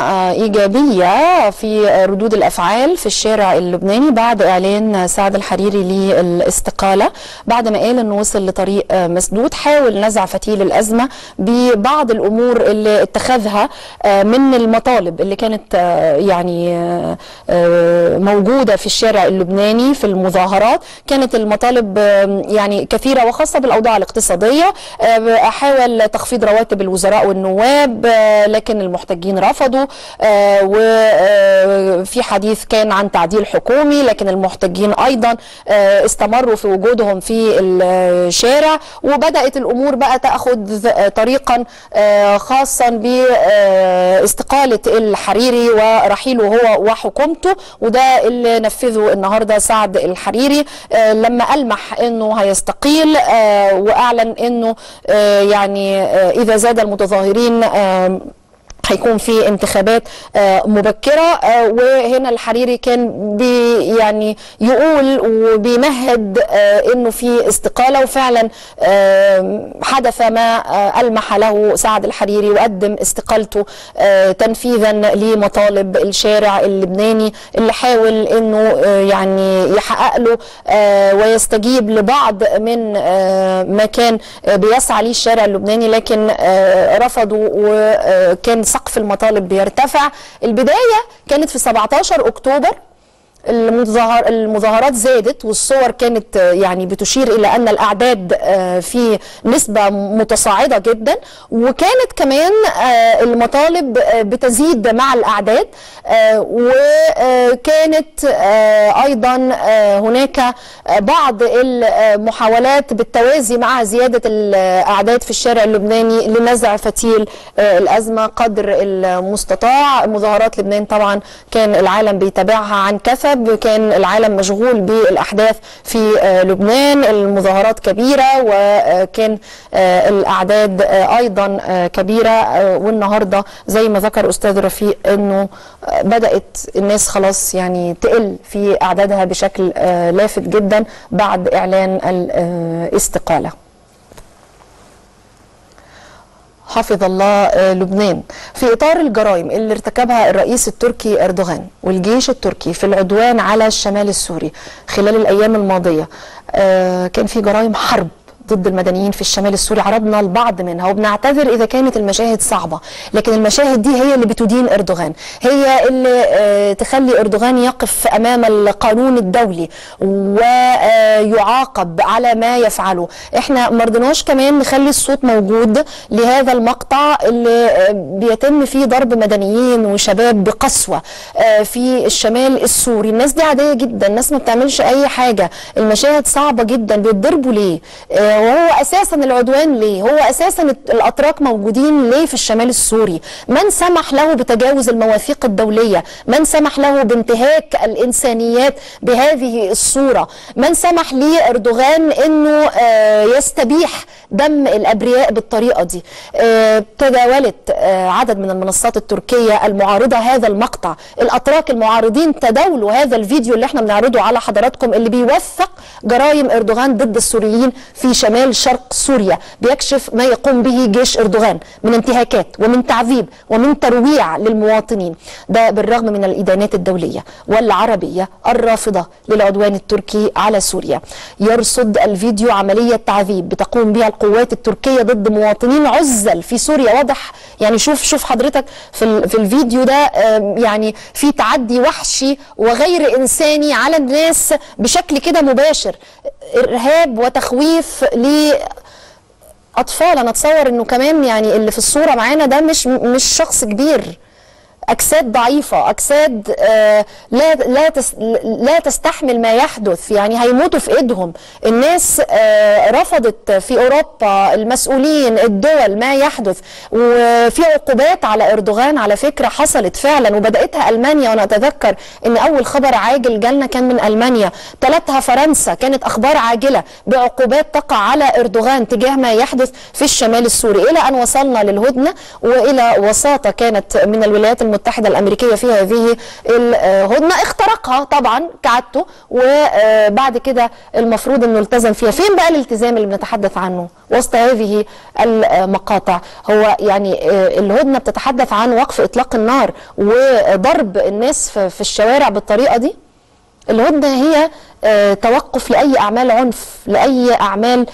S1: ايجابيه في ردود الافعال في الشارع اللبناني بعد اعلان سعد الحريري للاستقاله بعد ما قال انه وصل لطريق مسدود حاول نزع فتيل الازمه ببعض الامور اللي اتخذها من المطالب اللي كانت يعني موجوده في الشارع اللبناني في المظاهرات كانت المطالب يعني كثيره وخاصه بالاوضاع الاقتصاديه آه، حاول تخفيض رواتب الوزراء والنواب آه، لكن المحتجين رفضوا وفي حديث كان عن تعديل حكومي لكن المحتجين ايضا آه، استمروا في وجودهم في الشارع وبدات الامور بقى تاخذ طريقا آه، خاصا باستقاله الحريري ورحيله هو وحكومته وده اللي نفذه النهارده سعد الحريري آه، لما المح انه هيستقيل آه، واعلن انه آه، يعني آه، اذا زاد المتظاهرين آه، هيكون في انتخابات آه، مبكرة آه، وهنا الحريري كان بي يعني يقول وبيمهد آه، انه في استقالة وفعلا آه، حدث ما آه، ألمح له سعد الحريري وقدم استقالته آه، تنفيذا لمطالب الشارع اللبناني اللي حاول انه آه، يعني يحقق له آه، ويستجيب لبعض من آه، ما كان آه، بيسعى ليه الشارع اللبناني لكن آه، رفضوا وكان سقف المطالب بيرتفع البداية كانت في 17 أكتوبر المظاهر المظاهرات زادت والصور كانت آه، يعني بتشير الى ان الاعداد آه، في نسبه متصاعده جدا وكانت كمان آه، المطالب آه، بتزيد مع الاعداد آه، وكانت آه، ايضا آه، هناك آه، بعض المحاولات بالتوازي مع زياده الاعداد في الشارع اللبناني لنزع فتيل آه، الازمه قدر المستطاع مظاهرات لبنان طبعا كان العالم بيتابعها عن كثب كان العالم مشغول بالاحداث في آه، لبنان المظاهرات كبيره وكان آه، الاعداد آه، ايضا آه، كبيره آه، والنهارده زي ما ذكر استاذ رفيق انه آه، بدات الناس خلاص يعني تقل في اعدادها بشكل آه، لافت جدا بعد اعلان الاستقاله حفظ الله آه، لبنان في اطار الجرائم اللي ارتكبها الرئيس التركي اردوغان والجيش التركي في العدوان على الشمال السوري خلال الايام الماضيه آه، كان في جرائم حرب ضد المدنيين في الشمال السوري عرضنا البعض منها وبنعتذر اذا كانت المشاهد صعبه لكن المشاهد دي هي اللي بتدين اردوغان هي اللي آه، تخلي اردوغان يقف امام القانون الدولي ويعاقب على ما يفعله احنا مرضناش كمان نخلي الصوت موجود لهذا المقطع اللي آه، بيتم فيه ضرب مدنيين وشباب بقسوه آه، في الشمال السوري الناس دي عاديه جدا الناس ما بتعملش اي حاجه المشاهد صعبه جدا بيتضربوا ليه آه، آه، وهو اساسا العدوان ليه هو اساسا الاتراك موجودين ليه في الشمال السوري من سمح له بتجاوز المواثيق الدوليه من سمح له بانتهاك الانسانيات بهذه الصوره من سمح لاردوغان انه آه، يستبيح دم الابرياء بالطريقه دي آه، تداولت آه، عدد من المنصات التركيه المعارضه هذا المقطع الاتراك المعارضين تداولوا هذا الفيديو اللي احنا بنعرضه على حضراتكم اللي بيوثق جرائم اردوغان ضد السوريين في شمال شرق سوريا بيكشف ما يقوم به جيش اردوغان من انتهاكات ومن تعذيب ومن ترويع للمواطنين ده بالرغم من الادانات الدوليه والعربيه الرافضه للعدوان التركي على سوريا يرصد الفيديو عمليه تعذيب بتقوم بها القوات التركيه ضد مواطنين عزل في سوريا واضح يعني شوف شوف حضرتك في ال- في الفيديو ده آم، يعني في تعدي وحشي وغير انساني على الناس بشكل كده مباشر ارهاب وتخويف ل اطفال انا اتصور انه كمان يعني اللي في الصوره معانا ده مش مش شخص كبير اجساد ضعيفه اجساد آه لا لا تس لا تستحمل ما يحدث يعني هيموتوا في ايدهم الناس آه رفضت في اوروبا المسؤولين الدول ما يحدث وفي عقوبات على اردوغان على فكره حصلت فعلا وبداتها المانيا وانا اتذكر ان اول خبر عاجل جالنا كان من المانيا تلتها فرنسا كانت اخبار عاجله بعقوبات تقع على اردوغان تجاه ما يحدث في الشمال السوري الى ان وصلنا للهدنه والى وساطه كانت من الولايات المتحده الامريكيه في هذه الهدنه اخترقها طبعا كعادته وبعد كده المفروض انه التزم فيها فين بقى الالتزام اللي بنتحدث عنه وسط هذه المقاطع هو يعني الهدنه بتتحدث عن وقف اطلاق النار وضرب الناس في في الشوارع بالطريقه دي الهدنه هي آه، توقف لاي اعمال عنف لاي اعمال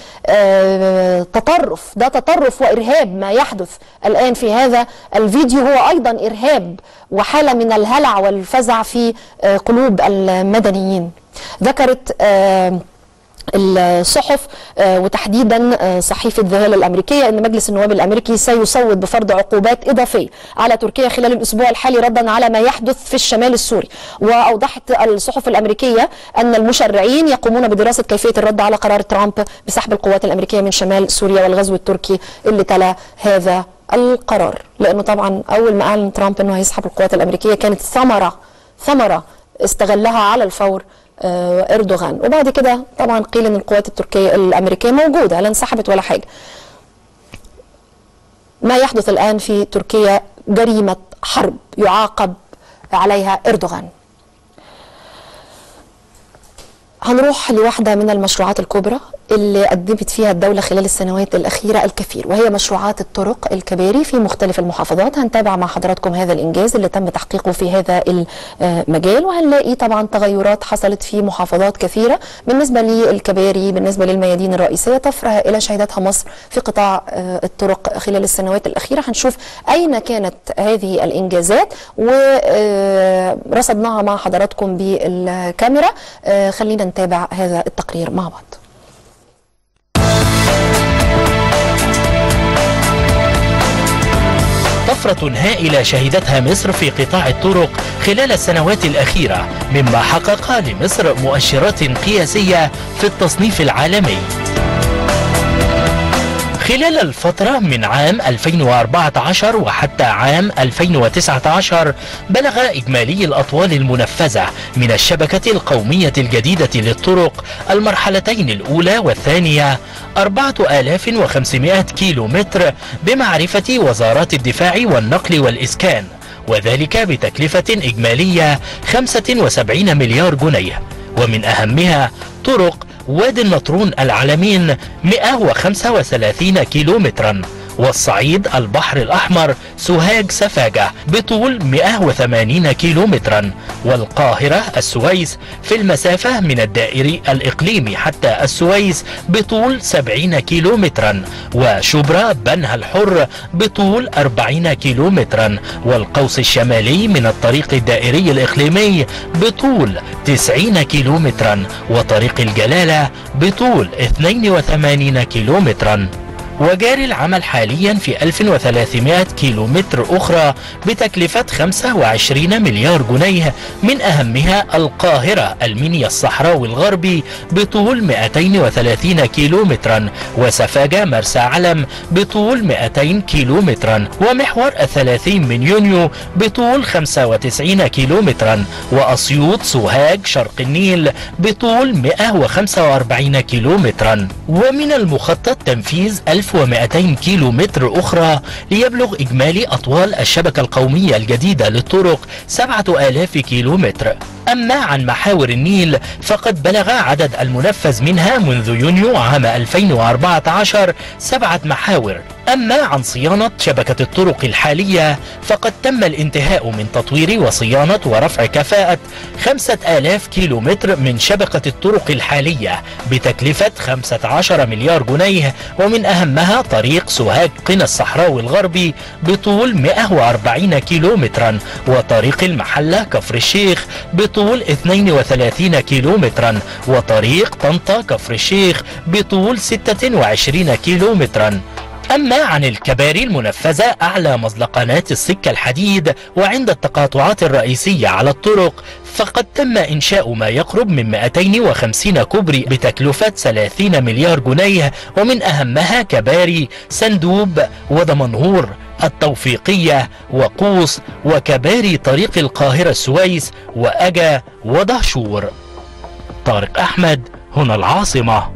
S1: آه، تطرف ده تطرف وارهاب ما يحدث الان في هذا الفيديو هو ايضا ارهاب وحاله من الهلع والفزع في آه، قلوب المدنيين ذكرت آه الصحف آه، وتحديدا آه، صحيفه ذا هيل الامريكيه ان مجلس النواب الامريكي سيصوت بفرض عقوبات اضافيه على تركيا خلال الاسبوع الحالي ردا على ما يحدث في الشمال السوري واوضحت الصحف الامريكيه ان المشرعين يقومون بدراسه كيفيه الرد على قرار ترامب بسحب القوات الامريكيه من شمال سوريا والغزو التركي اللي تلا هذا القرار لانه طبعا اول ما اعلن ترامب انه هيسحب القوات الامريكيه كانت ثمره ثمره استغلها على الفور آه، اردوغان وبعد كده طبعا قيل ان القوات التركيه الامريكيه موجوده لا انسحبت ولا حاجه ما يحدث الان في تركيا جريمه حرب يعاقب عليها اردوغان هنروح لواحدة من المشروعات الكبرى اللي قدمت فيها الدولة خلال السنوات الأخيرة الكثير وهي مشروعات الطرق الكباري في مختلف المحافظات هنتابع مع حضراتكم هذا الإنجاز اللي تم تحقيقه في هذا المجال وهنلاقي طبعا تغيرات حصلت في محافظات كثيرة بالنسبة للكباري بالنسبة للميادين الرئيسية طفرة هائلة شهدتها مصر في قطاع آه، الطرق خلال السنوات الأخيرة هنشوف أين كانت هذه الإنجازات ورصدناها مع حضراتكم بالكاميرا آه، خلينا نتابع هذا التقرير مع بعض
S4: طفرة هائلة شهدتها مصر في قطاع الطرق خلال السنوات الأخيرة مما حقق لمصر مؤشرات قياسية في التصنيف العالمي خلال الفترة من عام 2014 وحتى عام 2019 بلغ إجمالي الأطوال المنفذة من الشبكة القومية الجديدة للطرق المرحلتين الأولى والثانية 4500 كيلو متر بمعرفة وزارات الدفاع والنقل والإسكان وذلك بتكلفة إجمالية 75 مليار جنيه ومن أهمها طرق وادي النطرون العلمين 135 كيلومترا والصعيد البحر الأحمر سوهاج سفاجة بطول 180 كيلومترا والقاهرة السويس في المسافة من الدائري الإقليمي حتى السويس بطول 70 كيلومترا وشبرا بنها الحر بطول 40 كيلومترا والقوس الشمالي من الطريق الدائري الإقليمي بطول 90 كيلومترا وطريق الجلالة بطول 82 كيلومترا وجاري العمل حاليا في 1300 كيلو متر أخرى بتكلفة 25 مليار جنيه من أهمها القاهرة المنيا الصحراوي الغربي بطول 230 كيلو مترا وسفاجة مرسى علم بطول 200 كيلو مترا ومحور الثلاثين من يونيو بطول 95 كيلو مترا وأسيوط سوهاج شرق النيل بطول 145 كيلو مترا ومن المخطط تنفيذ 1200 كيلو متر أخرى ليبلغ إجمالي أطوال الشبكة القومية الجديدة للطرق 7000 كيلو متر أما عن محاور النيل فقد بلغ عدد المنفذ منها منذ يونيو عام 2014 سبعة محاور أما عن صيانة شبكة الطرق الحالية فقد تم الانتهاء من تطوير وصيانة ورفع كفاءة 5000 كيلو متر من شبكة الطرق الحالية بتكلفة 15 مليار جنيه ومن أهمها طريق سوهاج قنا الصحراوي الغربي بطول 140 كيلو مترا وطريق المحلة كفر الشيخ بطول 32 كيلو مترا وطريق طنطا كفر الشيخ بطول 26 كيلو مترا أما عن الكباري المنفذة أعلى مزلقانات السكة الحديد وعند التقاطعات الرئيسية على الطرق فقد تم إنشاء ما يقرب من 250 كوبري بتكلفة 30 مليار جنيه ومن أهمها كباري سندوب ودمنهور التوفيقية وقوس وكباري طريق القاهرة السويس وأجا ودهشور طارق أحمد هنا العاصمة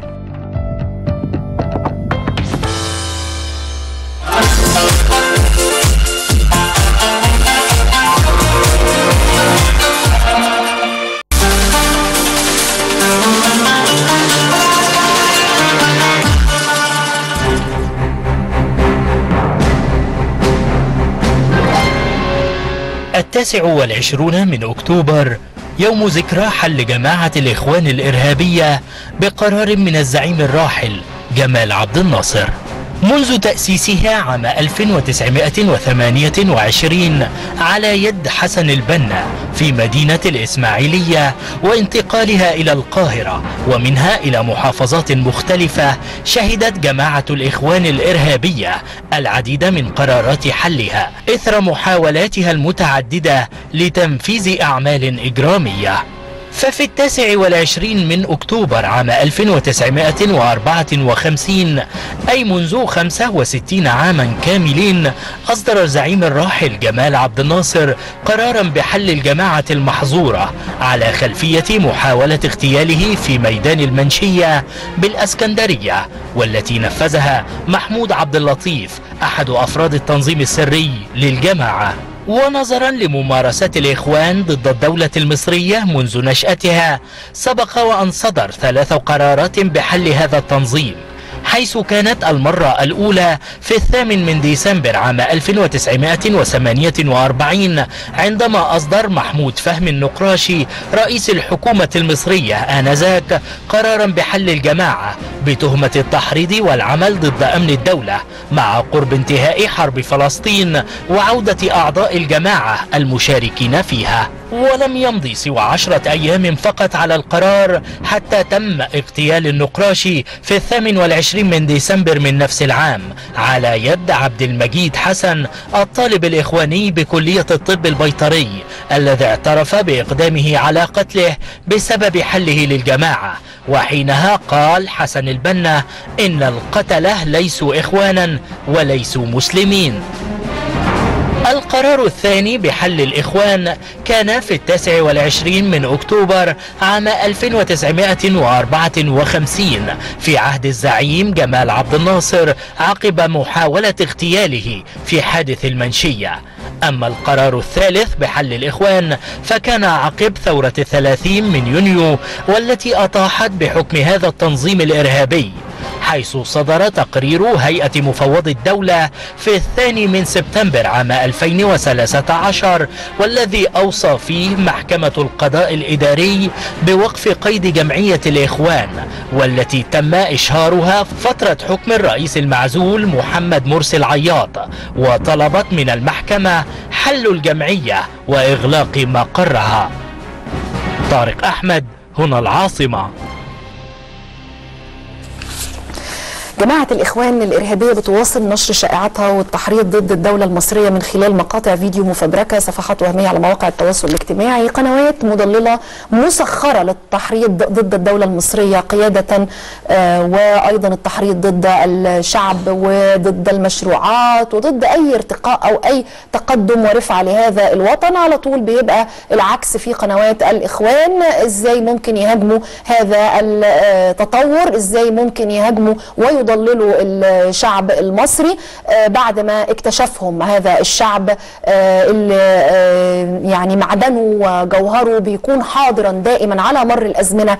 S4: التاسع والعشرون من أكتوبر يوم ذكرى حل جماعة الإخوان الإرهابية بقرار من الزعيم الراحل جمال عبد الناصر منذ تأسيسها عام 1928 على يد حسن البنا في مدينة الإسماعيلية وانتقالها إلى القاهرة ومنها إلى محافظات مختلفة شهدت جماعة الإخوان الإرهابية العديد من قرارات حلها إثر محاولاتها المتعددة لتنفيذ أعمال إجرامية ففي التاسع والعشرين من أكتوبر عام 1954 أي منذ 65 عاما كاملين أصدر الزعيم الراحل جمال عبد الناصر قرارا بحل الجماعة المحظورة على خلفية محاولة اغتياله في ميدان المنشية بالأسكندرية والتي نفذها محمود عبد اللطيف أحد أفراد التنظيم السري للجماعة ونظرا لممارسات الإخوان ضد الدولة المصرية منذ نشأتها سبق وأن صدر ثلاث قرارات بحل هذا التنظيم حيث كانت المرة الأولى في الثامن من ديسمبر عام 1948 عندما أصدر محمود فهم النقراشي رئيس الحكومة المصرية آنذاك قرارا بحل الجماعة بتهمة التحريض والعمل ضد أمن الدولة مع قرب انتهاء حرب فلسطين وعودة أعضاء الجماعة المشاركين فيها ولم يمضي سوى عشرة أيام فقط على القرار حتى تم اغتيال النقراشي في الثامن والعشرين من ديسمبر من نفس العام على يد عبد المجيد حسن الطالب الإخواني بكلية الطب البيطري الذي اعترف بإقدامه على قتله بسبب حله للجماعة وحينها قال حسن البنا إن القتلة ليسوا إخوانا وليسوا مسلمين القرار الثاني بحل الإخوان كان في التاسع والعشرين من أكتوبر عام 1954 في عهد الزعيم جمال عبد الناصر عقب محاولة اغتياله في حادث المنشية أما القرار الثالث بحل الإخوان فكان عقب ثورة الثلاثين من يونيو والتي أطاحت بحكم هذا التنظيم الإرهابي حيث صدر تقرير هيئة مفوض الدولة في الثاني من سبتمبر عام 2013 والذي أوصى فيه محكمة القضاء الإداري بوقف قيد جمعية الإخوان والتي تم إشهارها فترة حكم الرئيس المعزول محمد مرسي العياط وطلبت من المحكمة حل الجمعية وإغلاق مقرها طارق أحمد هنا العاصمة
S1: جماعة الإخوان الإرهابية بتواصل نشر شائعاتها والتحريض ضد الدولة المصرية من خلال مقاطع فيديو مفبركة صفحات وهمية على مواقع التواصل الاجتماعي قنوات مضللة مسخرة للتحريض ضد الدولة المصرية قيادة آه، وأيضا التحريض ضد الشعب وضد المشروعات وضد أي ارتقاء أو أي تقدم ورفعة لهذا الوطن على طول بيبقى العكس في قنوات الإخوان إزاي ممكن يهاجموا هذا التطور إزاي ممكن يهاجموا ويضللوا الشعب المصري آه، بعد ما اكتشفهم هذا الشعب آه، اللي آه، يعني معدنه وجوهره بيكون حاضرا دائما على مر الازمنه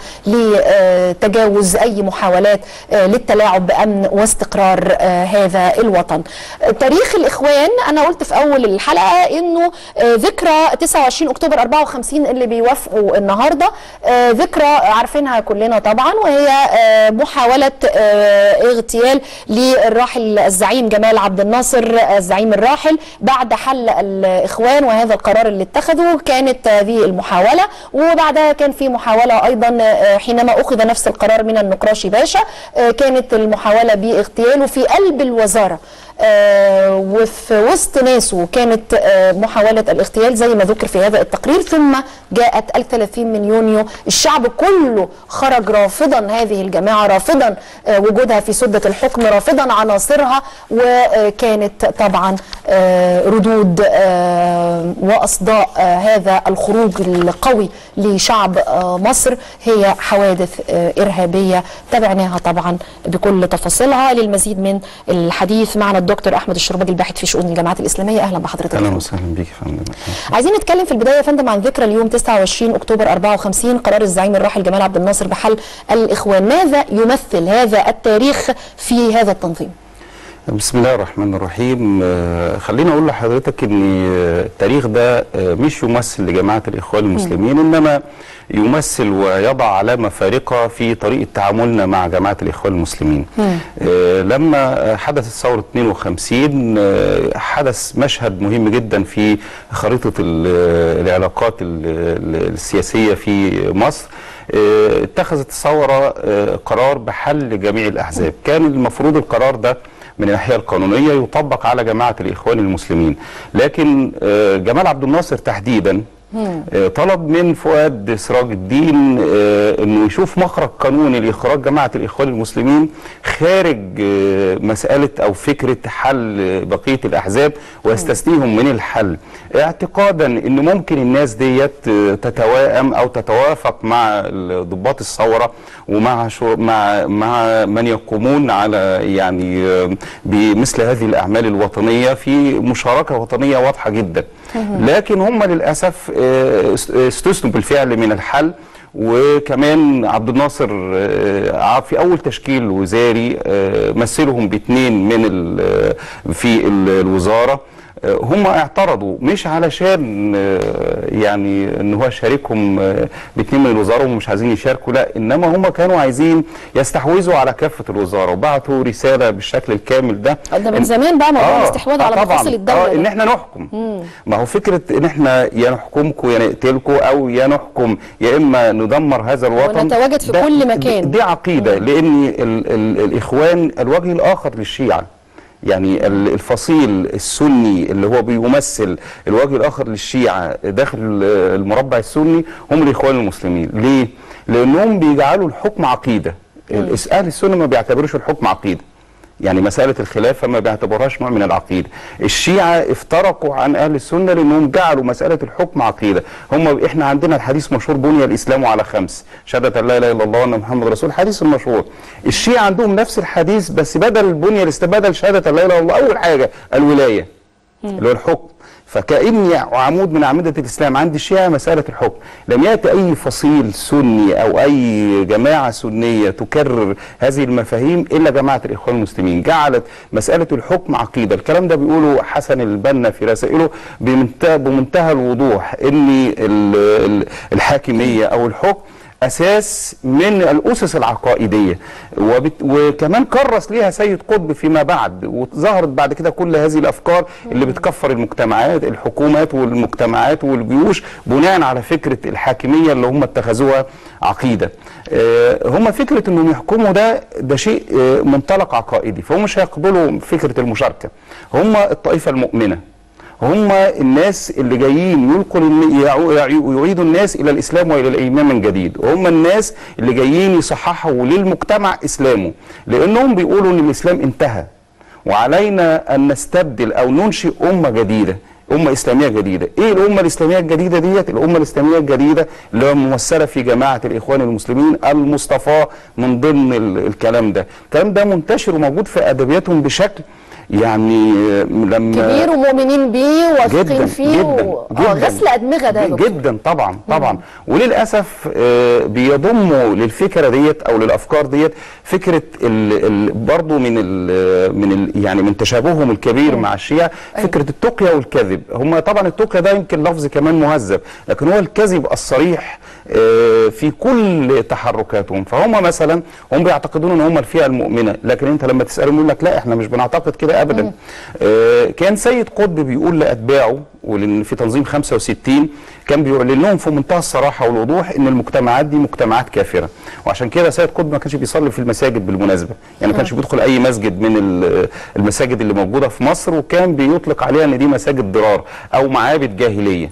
S1: لتجاوز اي محاولات آه، للتلاعب بامن واستقرار آه، هذا الوطن. آه، تاريخ الاخوان انا قلت في اول الحلقه انه آه، ذكرى 29 اكتوبر 54 اللي بيوافقوا النهارده آه، ذكرى عارفينها كلنا طبعا وهي آه، محاوله آه، اغتيال للراحل الزعيم جمال عبد الناصر الزعيم الراحل بعد حل الاخوان وهذا القرار اللي اتخذه كانت هذه المحاوله وبعدها كان في محاوله ايضا آه، حينما اخذ نفس القرار من النقراشي باشا آه، كانت المحاوله باغتياله في قلب الوزاره آه، وفي وسط ناسه كانت آه، محاولة الاغتيال زي ما ذكر في هذا التقرير ثم جاءت ال 30 من يونيو الشعب كله خرج رافضا هذه الجماعة رافضا آه، وجودها في سدة الحكم رافضا عناصرها وكانت طبعا آه، ردود آه، وأصداء آه، هذا الخروج القوي لشعب آه، مصر هي حوادث آه، إرهابية تابعناها طبعا بكل تفاصيلها للمزيد من الحديث معنا الدكتور أحمد الشرباجي الباحث في شؤون الجامعات الإسلامية أهلا بحضرتك
S5: اهلا وسهلا بيك يا فندم
S1: عايزين نتكلم في البدايه يا فندم عن ذكرى اليوم 29 اكتوبر 54 قرار الزعيم الراحل جمال عبد الناصر بحل الاخوان، ماذا يمثل هذا التاريخ في هذا التنظيم؟
S5: بسم الله الرحمن الرحيم آه، خليني اقول لحضرتك ان آه، التاريخ ده آه، مش يمثل لجماعه الاخوان المسلمين انما يمثل ويضع علامه فارقه في طريقه تعاملنا مع جماعه الاخوان المسلمين آه، لما آه، حدثت ثوره 52 آه، حدث مشهد مهم جدا في خريطه ال- العلاقات ال- ال- السياسيه في مصر آه، اتخذت الثوره آه، قرار بحل جميع الاحزاب كان المفروض القرار ده من الناحيه القانونيه يطبق على جماعه الاخوان المسلمين لكن آه، جمال عبد الناصر تحديدا آه، طلب من فؤاد سراج الدين آه، انه يشوف مخرج قانوني لاخراج جماعه الاخوان المسلمين خارج آه، مساله او فكره حل آه، بقيه الاحزاب ويستثنيهم من الحل اعتقادا ان ممكن الناس ديت آه، تتوائم او تتوافق مع ال- ضباط الثوره ومع شو مع مع من يقومون على يعني آه، بمثل هذه الاعمال الوطنيه في مشاركه وطنيه واضحه جدا لكن هم للاسف آه، است- استثنوا بالفعل من الحل وكمان عبد الناصر آه، في اول تشكيل وزاري آه، مثلهم باثنين من ال- في ال- الوزاره آه، هم اعترضوا مش علشان آه، يعني ان هو شاركهم آه، باثنين من الوزاره وهم مش عايزين يشاركوا لا انما هم كانوا عايزين يستحوذوا على كافه الوزاره وبعتوا رساله بالشكل الكامل ده
S1: ده من زمان بقى موضوع الاستحواذ على
S5: طبعاً.
S1: مفاصل الدوله
S5: آه
S1: ده.
S5: ان احنا نحكم ما هو فكره ان احنا يا نحكمكم يا نقتلكم او يا نحكم يا اما ندمر هذا الوطن
S1: ونتواجد في
S5: ده-
S1: كل مكان.
S5: دي, دي عقيده لان ال ال الاخوان الوجه الاخر للشيعه يعني ال- الفصيل السني اللي هو بيمثل الوجه الاخر للشيعه داخل المربع السني هم الاخوان المسلمين ليه لانهم بيجعلوا الحكم عقيده الإس- اهل السنه ما بيعتبروش الحكم عقيده يعني مسألة الخلافة ما بيعتبرهاش نوع من العقيدة الشيعة افترقوا عن أهل السنة لأنهم جعلوا مسألة الحكم عقيدة هم إحنا عندنا الحديث مشهور بني الإسلام على خمس شهادة أن لا إله إلا الله وأن محمد رسول الحديث المشهور الشيعة عندهم نفس الحديث بس بدل بني الإسلام بدل شهادة أن لا إله إلا الله أول حاجة الولاية اللي هو الحكم فكأني عمود من أعمدة الإسلام عند الشيعة مسألة الحكم لم يأتي أي فصيل سني أو أي جماعة سنية تكرر هذه المفاهيم إلا جماعة الإخوان المسلمين جعلت مسألة الحكم عقيدة الكلام ده بيقوله حسن البنا في رسائله بمنتهى, بمنتهى الوضوح أن ال- ال- الحاكمية أو الحكم اساس من الاسس العقائديه وبت... وكمان كرس ليها سيد قطب فيما بعد وظهرت بعد كده كل هذه الافكار اللي بتكفر المجتمعات الحكومات والمجتمعات والجيوش بناء على فكره الحاكميه اللي هم اتخذوها عقيده آه، هم فكره انهم يحكموا ده ده شيء آه، منطلق عقائدي فهم مش هيقبلوا فكره المشاركه هم الطائفه المؤمنه هم الناس اللي جايين يلقوا للن- يعو- يعو- يعيدوا الناس الى الاسلام والى الايمان من جديد هم الناس اللي جايين يصححوا للمجتمع اسلامه لانهم بيقولوا ان الاسلام انتهى وعلينا ان نستبدل او ننشئ امه جديده أمة إسلامية جديدة، إيه الأمة الإسلامية الجديدة ديت؟ الأمة الإسلامية الجديدة اللي هي ممثلة في جماعة الإخوان المسلمين المصطفى من ضمن ال- الكلام ده، الكلام ده منتشر وموجود في أدبياتهم بشكل يعني آه، لما
S1: كبير ومؤمنين بيه واثقين
S5: جدا
S1: فيه
S5: جدا
S1: و...
S5: جدا
S1: آه، غسل ادمغه ده يا دكتور.
S5: جدا طبعا طبعا وللاسف آه، بيضموا للفكره ديت او للافكار ديت فكره ال ال برضه من ال من ال يعني من تشابههم الكبير مع الشيعه فكره التقيه والكذب هم طبعا التقيه ده يمكن لفظ كمان مهذب لكن هو الكذب الصريح آه، في كل تحركاتهم فهم مثلا هم بيعتقدون ان هم الفئه المؤمنه لكن انت لما تسالهم يقول لك لا احنا مش بنعتقد كده ابدا آه، كان سيد قطب بيقول لاتباعه ولان في تنظيم 65 كان بيعلن لهم في منتهى الصراحه والوضوح ان المجتمعات دي مجتمعات كافره وعشان كده سيد قطب ما كانش بيصلي في المساجد بالمناسبه يعني ما كانش بيدخل اي مسجد من ال- المساجد اللي موجوده في مصر وكان بيطلق عليها ان دي مساجد ضرار او معابد جاهليه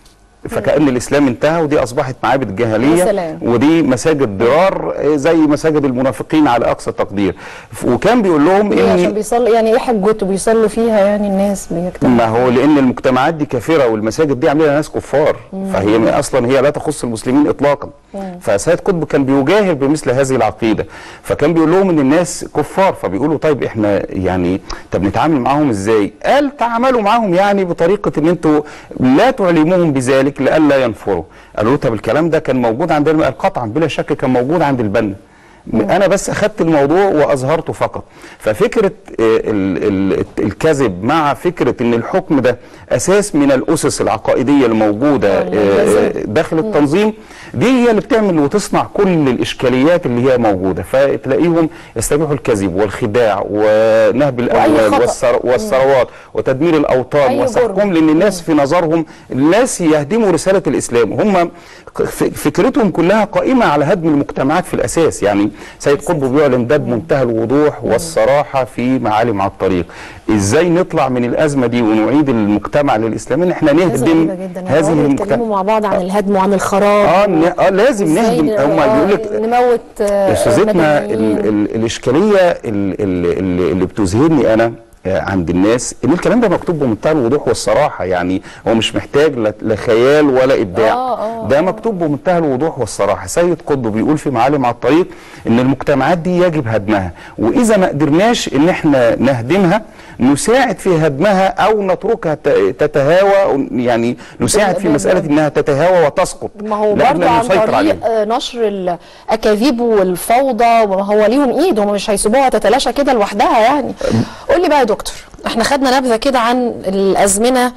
S5: فكأن الإسلام انتهى ودي أصبحت معابد
S1: يا
S5: جاهلية
S1: سلام.
S5: ودي مساجد ضرار آه، زي مساجد المنافقين على أقصى تقدير ف- وكان بيقول لهم
S1: ليه؟ عشان
S5: إن
S1: بيصلي يعني ايه حجته بيصلوا فيها يعني الناس بيجتمعوا
S5: ما هو لان المجتمعات دي كافره والمساجد دي عاملها ناس كفار فهي م- اصلا هي لا تخص المسلمين اطلاقا فسيد قطب كان بيجاهر بمثل هذه العقيده فكان بيقول لهم ان الناس كفار فبيقولوا طيب احنا يعني طب نتعامل معاهم ازاي قال تعاملوا معاهم يعني بطريقه ان انتوا لا تعلموهم بذلك لئلا ينفروا قالوا له طب الكلام ده كان موجود عندنا قال قطعا بلا شك كان موجود عند البنا انا بس اخدت الموضوع واظهرته فقط ففكره آه، ال- ال- الكذب مع فكره ان الحكم ده اساس من الاسس العقائديه الموجوده
S1: آه،
S5: آه، آه، داخل التنظيم دي هي اللي بتعمل وتصنع كل الاشكاليات اللي هي موجوده فتلاقيهم يستبيحوا الكذب والخداع ونهب الاموال
S1: خطأ.
S5: والثر- والثروات وتدمير الاوطان
S1: أي
S5: وسحقهم
S1: جرم.
S5: لان الناس في نظرهم الناس يهدموا رساله الاسلام هم ق- ف- فكرتهم كلها قائمه على هدم المجتمعات في الاساس يعني سيد قطب بيعلن ده بمنتهى الوضوح والصراحه في معالم على الطريق ازاي نطلع من الازمه دي ونعيد المجتمع للاسلام ان احنا
S1: ناس
S5: نهدم
S1: غريبة جدا
S5: هذه
S1: هذه
S5: المجتمع
S1: يتكلموا مع بعض عن الهدم وعن الخراب
S5: اه ن- اه لازم
S1: إزاي
S5: نهدم
S1: ن-
S5: هم
S1: آه،
S5: بيقول لك
S1: نموت آه،
S5: استاذتنا ال
S1: مدنيين.
S5: ال الاشكاليه ال ال ال اللي بتظهرني انا آه، عند الناس ان الكلام ده مكتوب بمنتهى الوضوح والصراحه يعني هو مش محتاج لا لا خيال ولا ابداع
S1: آه، آه،
S5: ده مكتوب بمنتهى الوضوح والصراحه سيد قطب بيقول في معالم على الطريق ان المجتمعات دي يجب هدمها واذا ما قدرناش ان احنا نهدمها نساعد في هدمها او نتركها ت- تتهاوى أو يعني نساعد في
S1: بال-
S5: مساله انها تتهاوى وتسقط
S1: ما هو
S5: لكن
S1: برضه
S5: لا
S1: عن
S5: نسيطر عليها.
S1: طريق آه، نشر الاكاذيب والفوضى وما هو ليهم ايد هم مش هيسيبوها تتلاشى كده لوحدها يعني قول لي بقى يا دكتور احنا خدنا نبذه كده عن الازمنه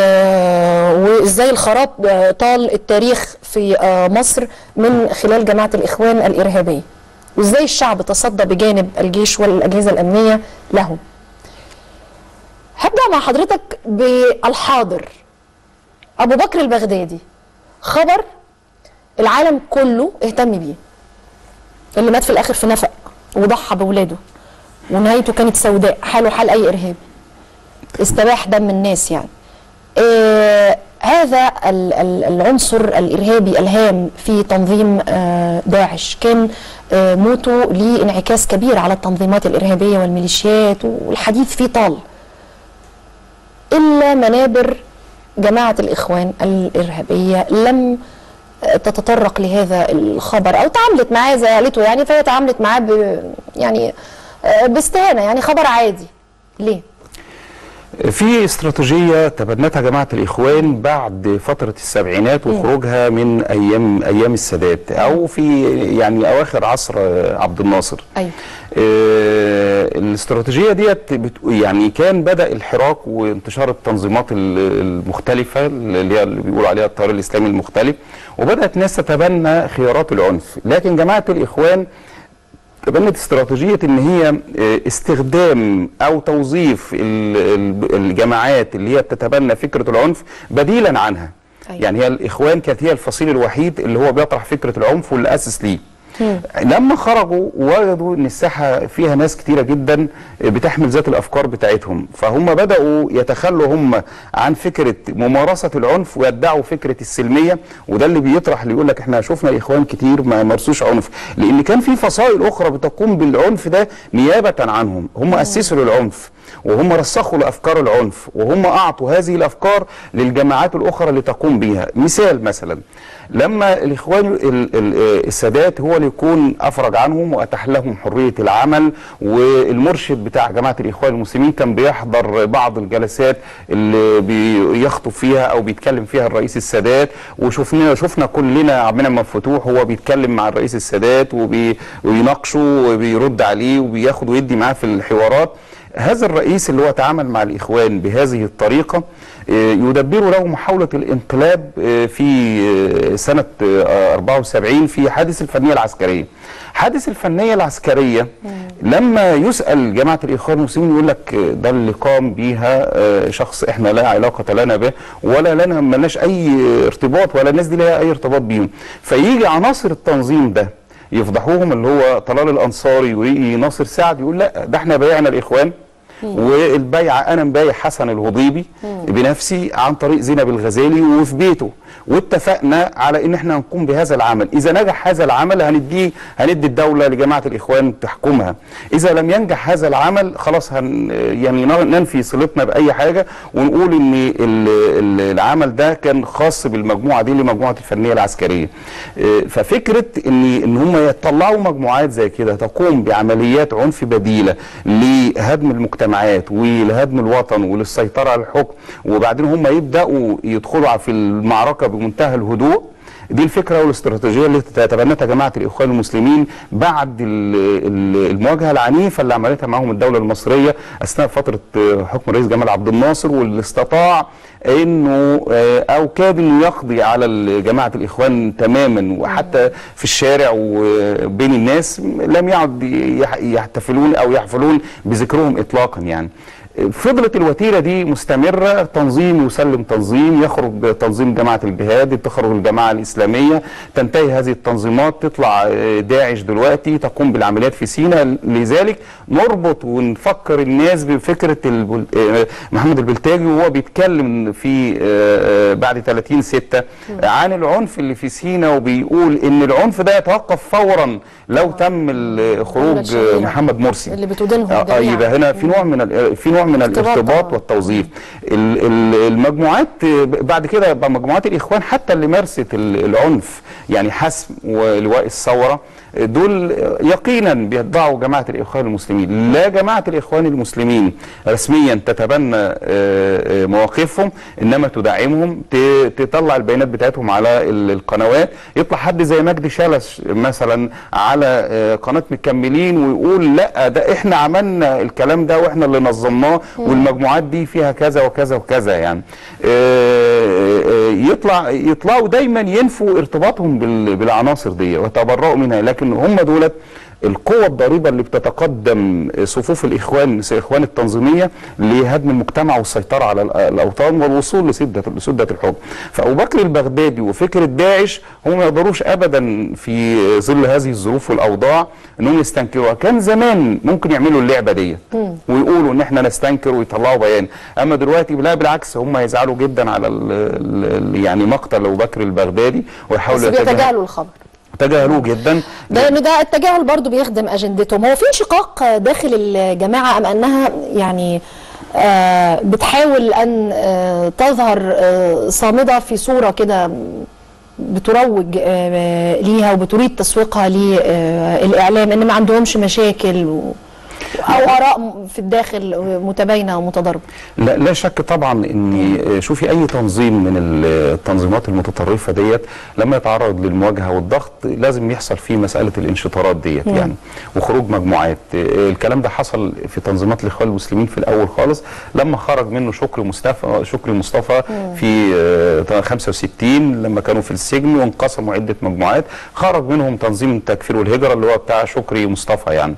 S1: آه وازاي الخراب آه طال التاريخ في آه مصر من خلال جماعه الاخوان الارهابيه وازاي الشعب تصدى بجانب الجيش والاجهزه الامنيه لهم هبدا مع حضرتك بالحاضر ابو بكر البغدادي خبر العالم كله اهتم بيه اللي مات في الاخر في نفق وضحى بولاده ونهايته كانت سوداء حاله حال اي ارهابي استباح دم الناس يعني آه هذا ال- ال- العنصر الارهابي الهام في تنظيم آه داعش كان آه موته ليه انعكاس كبير على التنظيمات الارهابيه والميليشيات والحديث فيه طال الا منابر جماعه الاخوان الارهابيه لم تتطرق لهذا الخبر او تعاملت معاه زي قالته يعني فهي تعاملت معاه ب يعني آه، باستهانه يعني خبر عادي ليه؟
S5: في استراتيجية تبنتها جماعة الإخوان بعد فترة السبعينات وخروجها من أيام أيام السادات أو في يعني أواخر عصر عبد الناصر.
S1: ايوه
S5: آه، الاستراتيجيه ديت بت- يعني كان بدا الحراك وانتشار التنظيمات ال- المختلفه اللي هي اللي بيقولوا عليها التيار الاسلامي المختلف وبدات ناس تتبنى خيارات العنف لكن جماعه الاخوان تبنت استراتيجيه ان هي آه، استخدام او توظيف ال- ال- الجماعات اللي هي بتتبنى فكره العنف بديلا عنها
S1: أيوة.
S5: يعني هي الاخوان كانت هي الفصيل الوحيد اللي هو بيطرح فكره العنف واللي اسس ليه لما خرجوا وجدوا ان الساحه فيها ناس كتيره جدا بتحمل ذات الافكار بتاعتهم فهم بداوا يتخلوا هم عن فكره ممارسه العنف ويدعوا فكره السلميه وده اللي بيطرح اللي يقول لك احنا شفنا اخوان كتير ما مارسوش عنف لان كان في فصائل اخرى بتقوم بالعنف ده نيابه عنهم هم اسسوا للعنف وهم رسخوا لافكار العنف وهم اعطوا هذه الافكار للجماعات الاخرى اللي تقوم بها مثال مثلا لما الاخوان ال- ال- السادات هو اللي يكون افرج عنهم واتاح لهم حريه العمل والمرشد بتاع جماعه الاخوان المسلمين كان بيحضر بعض الجلسات اللي بيخطب فيها او بيتكلم فيها الرئيس السادات وشفنا شفنا كلنا عبد المنعم مفتوح هو بيتكلم مع الرئيس السادات وبي- وبيناقشه وبيرد عليه وبياخد ويدي معاه في الحوارات هذا الرئيس اللي هو تعامل مع الإخوان بهذه الطريقة آه، يدبر له محاولة الانقلاب آه، في آه، سنة آه، 74 في حادث الفنية العسكرية حادث الفنية العسكرية لما يسأل جماعة الإخوان المسلمين يقول لك آه، ده اللي قام بيها آه، شخص احنا لا علاقة لنا به ولا لنا ملناش أي ارتباط ولا الناس دي لها أي ارتباط بيهم فيجي عناصر التنظيم ده يفضحوهم اللي هو طلال الانصاري ويجي ناصر سعد يقول لا ده احنا بايعنا الاخوان والبيعه انا مبايع حسن الهضيبي بنفسي عن طريق زينب الغزالي وفي بيته واتفقنا على ان احنا هنقوم بهذا العمل اذا نجح هذا العمل هنديه هندي الدوله لجماعه الاخوان تحكمها اذا لم ينجح هذا العمل خلاص هن يعني ننفي صلتنا باي حاجه ونقول ان ال- ال- العمل ده كان خاص بالمجموعه دي لمجموعه الفنيه العسكريه آه، ففكره ان ان هم يطلعوا مجموعات زي كده تقوم بعمليات عنف بديله لهدم المجتمعات ولهدم الوطن وللسيطره على الحكم وبعدين هم يبداوا يدخلوا في المعركه بمنتهى الهدوء دي الفكره والاستراتيجيه اللي تتبنتها جماعه الاخوان المسلمين بعد ال- ال- المواجهه العنيفه اللي عملتها معاهم الدوله المصريه اثناء فتره آه، حكم الرئيس جمال عبد الناصر واللي استطاع انه آه، او كاد انه يقضي على ال- جماعه الاخوان تماما وحتى في الشارع وبين الناس لم يعد يح- يحتفلون او يحفلون بذكرهم اطلاقا يعني فضلت الوتيره دي مستمره تنظيم يسلم تنظيم يخرج تنظيم جماعه الجهاد تخرج الجماعه الاسلاميه تنتهي هذه التنظيمات تطلع آه، داعش دلوقتي تقوم بالعمليات في سيناء لذلك نربط ونفكر الناس بفكره البل... آه، محمد البلتاجي وهو بيتكلم في آه، آه، بعد 30 6 عن العنف اللي في سيناء وبيقول ان العنف ده يتوقف فورا لو تم ال- خروج
S1: الشهيرة.
S5: محمد مرسي
S1: اللي بتدينهم
S5: آه، آه،
S1: جميعاً.
S5: يبقى هنا في نوع من ال- في نوع من
S1: ارتباط
S5: الارتباط
S1: طبعاً.
S5: والتوظيف ال- ال- المجموعات آه، بعد كده يبقى مجموعات الاخوان حتى اللي مارست ال- العنف يعني حسم ولواء الثوره آه، دول آه، يقينا بيتبعوا جماعه الاخوان المسلمين لا جماعه الاخوان المسلمين رسميا تتبنى آه، آه، مواقفهم انما تدعمهم ت- تطلع البيانات بتاعتهم على ال- القنوات يطلع حد زي مجدي شلش مثلا على آه، قناه مكملين ويقول لا ده احنا عملنا الكلام ده واحنا اللي نظمناه والمجموعات دي فيها كذا وكذا وكذا يعني آه، آه، يطلع يطلعوا دايما ينفوا ارتباطهم بال- بالعناصر دي ويتبرؤوا منها لكن هم دولت القوة الضاربة اللي بتتقدم صفوف الإخوان الإخوان التنظيمية لهدم المجتمع والسيطرة على الأ- الأوطان والوصول لسدة لسدة الحكم فأبو بكر البغدادي وفكرة داعش هم ما يقدروش أبدا في ظل هذه الظروف والأوضاع أنهم يستنكروها كان زمان ممكن يعملوا اللعبة دي ويقولوا إن إحنا نستنكر ويطلعوا بيان أما دلوقتي لا بالعكس هم يزعلوا جدا على ال ال يعني مقتل أبو بكر البغدادي
S1: بس
S5: ويحاولوا
S1: بيتجاهلوا الخبر
S5: تجاهلوه جدا
S1: ده لان ده التجاهل برضو بيخدم اجندتهم هو في انشقاق داخل الجماعه ام انها يعني آه بتحاول ان آه تظهر آه صامده في صوره كده بتروج آه ليها وبتريد تسويقها للاعلام ان ما عندهمش مشاكل و... او اراء في الداخل متباينه ومتضاربه
S5: لا لا شك طبعا ان شوفي اي تنظيم من التنظيمات المتطرفه ديت لما يتعرض للمواجهه والضغط لازم يحصل فيه مساله الانشطارات ديت يعني وخروج مجموعات الكلام ده حصل في تنظيمات الاخوان المسلمين في الاول خالص لما خرج منه شكري مصطفى شكري مصطفى في آه، 65 لما كانوا في السجن وانقسموا عده مجموعات خرج منهم تنظيم التكفير والهجره اللي هو بتاع شكري مصطفى يعني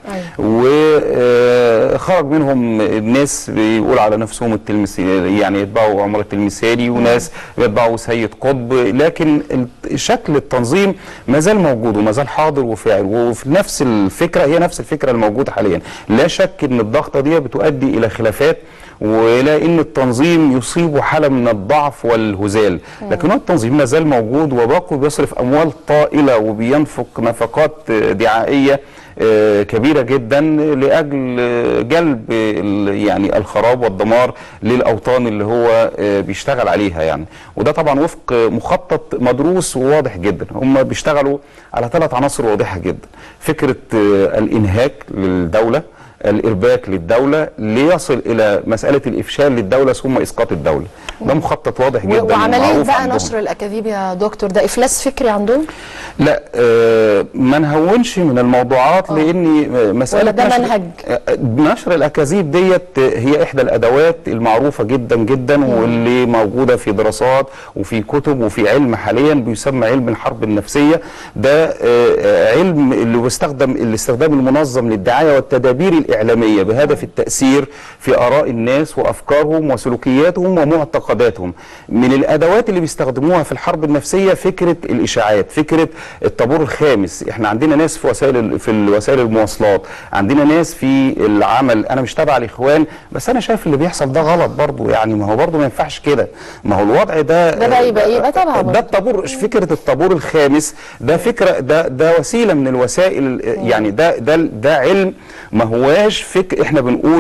S5: وخرج منهم ناس بيقول على نفسهم التلمسي يعني يتبعوا عمر التلمساني وناس يتبعوا سيد قطب لكن ال- شكل التنظيم ما زال موجود وما زال حاضر وفاعل وفي نفس الفكره هي نفس الفكره الموجوده حاليا لا شك ان الضغطه دي بتؤدي الى خلافات والى ان التنظيم يصيبه حاله من الضعف والهزال لكن هو التنظيم ما زال موجود وباقي بيصرف اموال طائله وبينفق نفقات دعائيه آه، كبيره جدا لاجل آه، جلب ال- يعني الخراب والدمار للاوطان اللي هو آه، بيشتغل عليها يعني وده طبعا وفق مخطط مدروس وواضح جدا هم بيشتغلوا على ثلاث عناصر واضحه جدا فكره آه، الانهاك للدوله الارباك للدوله ليصل الى مساله الافشال للدوله ثم اسقاط الدوله ده مخطط واضح جدا
S1: وعمليه
S5: ومعروف
S1: بقى
S5: عندهم.
S1: نشر الاكاذيب يا دكتور ده افلاس فكري عندهم
S5: لا آه ما نهونش من الموضوعات لان آه، مساله
S1: ولا ده
S5: نشر-
S1: منهج؟
S5: آه، نشر الاكاذيب ديت آه، هي احدى الادوات المعروفه جدا جدا واللي موجوده في دراسات وفي كتب وفي علم حاليا بيسمى علم الحرب النفسيه ده آه، آه، علم اللي بيستخدم الاستخدام المنظم للدعايه والتدابير الاعلاميه بهدف التاثير في اراء الناس وافكارهم وسلوكياتهم ومعتقداتهم من الادوات اللي بيستخدموها في الحرب النفسيه فكره الاشاعات فكره الطابور الخامس احنا عندنا ناس في وسائل في وسائل المواصلات عندنا ناس في العمل انا مش تابع الاخوان بس انا شايف اللي بيحصل ده غلط برضو يعني ما هو برضو ما ينفعش كده ما هو الوضع ده
S1: ده بقى يبقى ايه؟ يبقى تابع برضو.
S5: ده الطابور فكره الطابور الخامس ده فكره ده ده وسيله من الوسائل يعني ده ده ده علم ما هواش فك احنا بنقول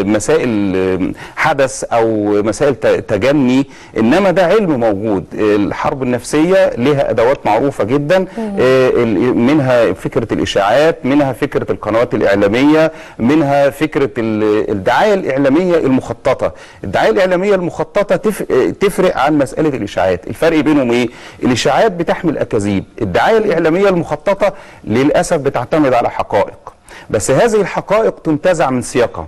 S5: مسائل حدث او مسائل ت- تجني انما ده علم موجود الحرب النفسيه لها ادوات معروفه جدا آه، ال- منها فكره الاشاعات منها فكره القنوات الاعلاميه منها فكره ال- الدعايه الاعلاميه المخططه الدعايه الاعلاميه المخططه تف- آه، تفرق عن مساله الاشاعات الفرق بينهم ايه الاشاعات بتحمل اكاذيب الدعايه الاعلاميه المخططه للاسف بتعتمد على حقائق بس هذه الحقائق تنتزع من سياقها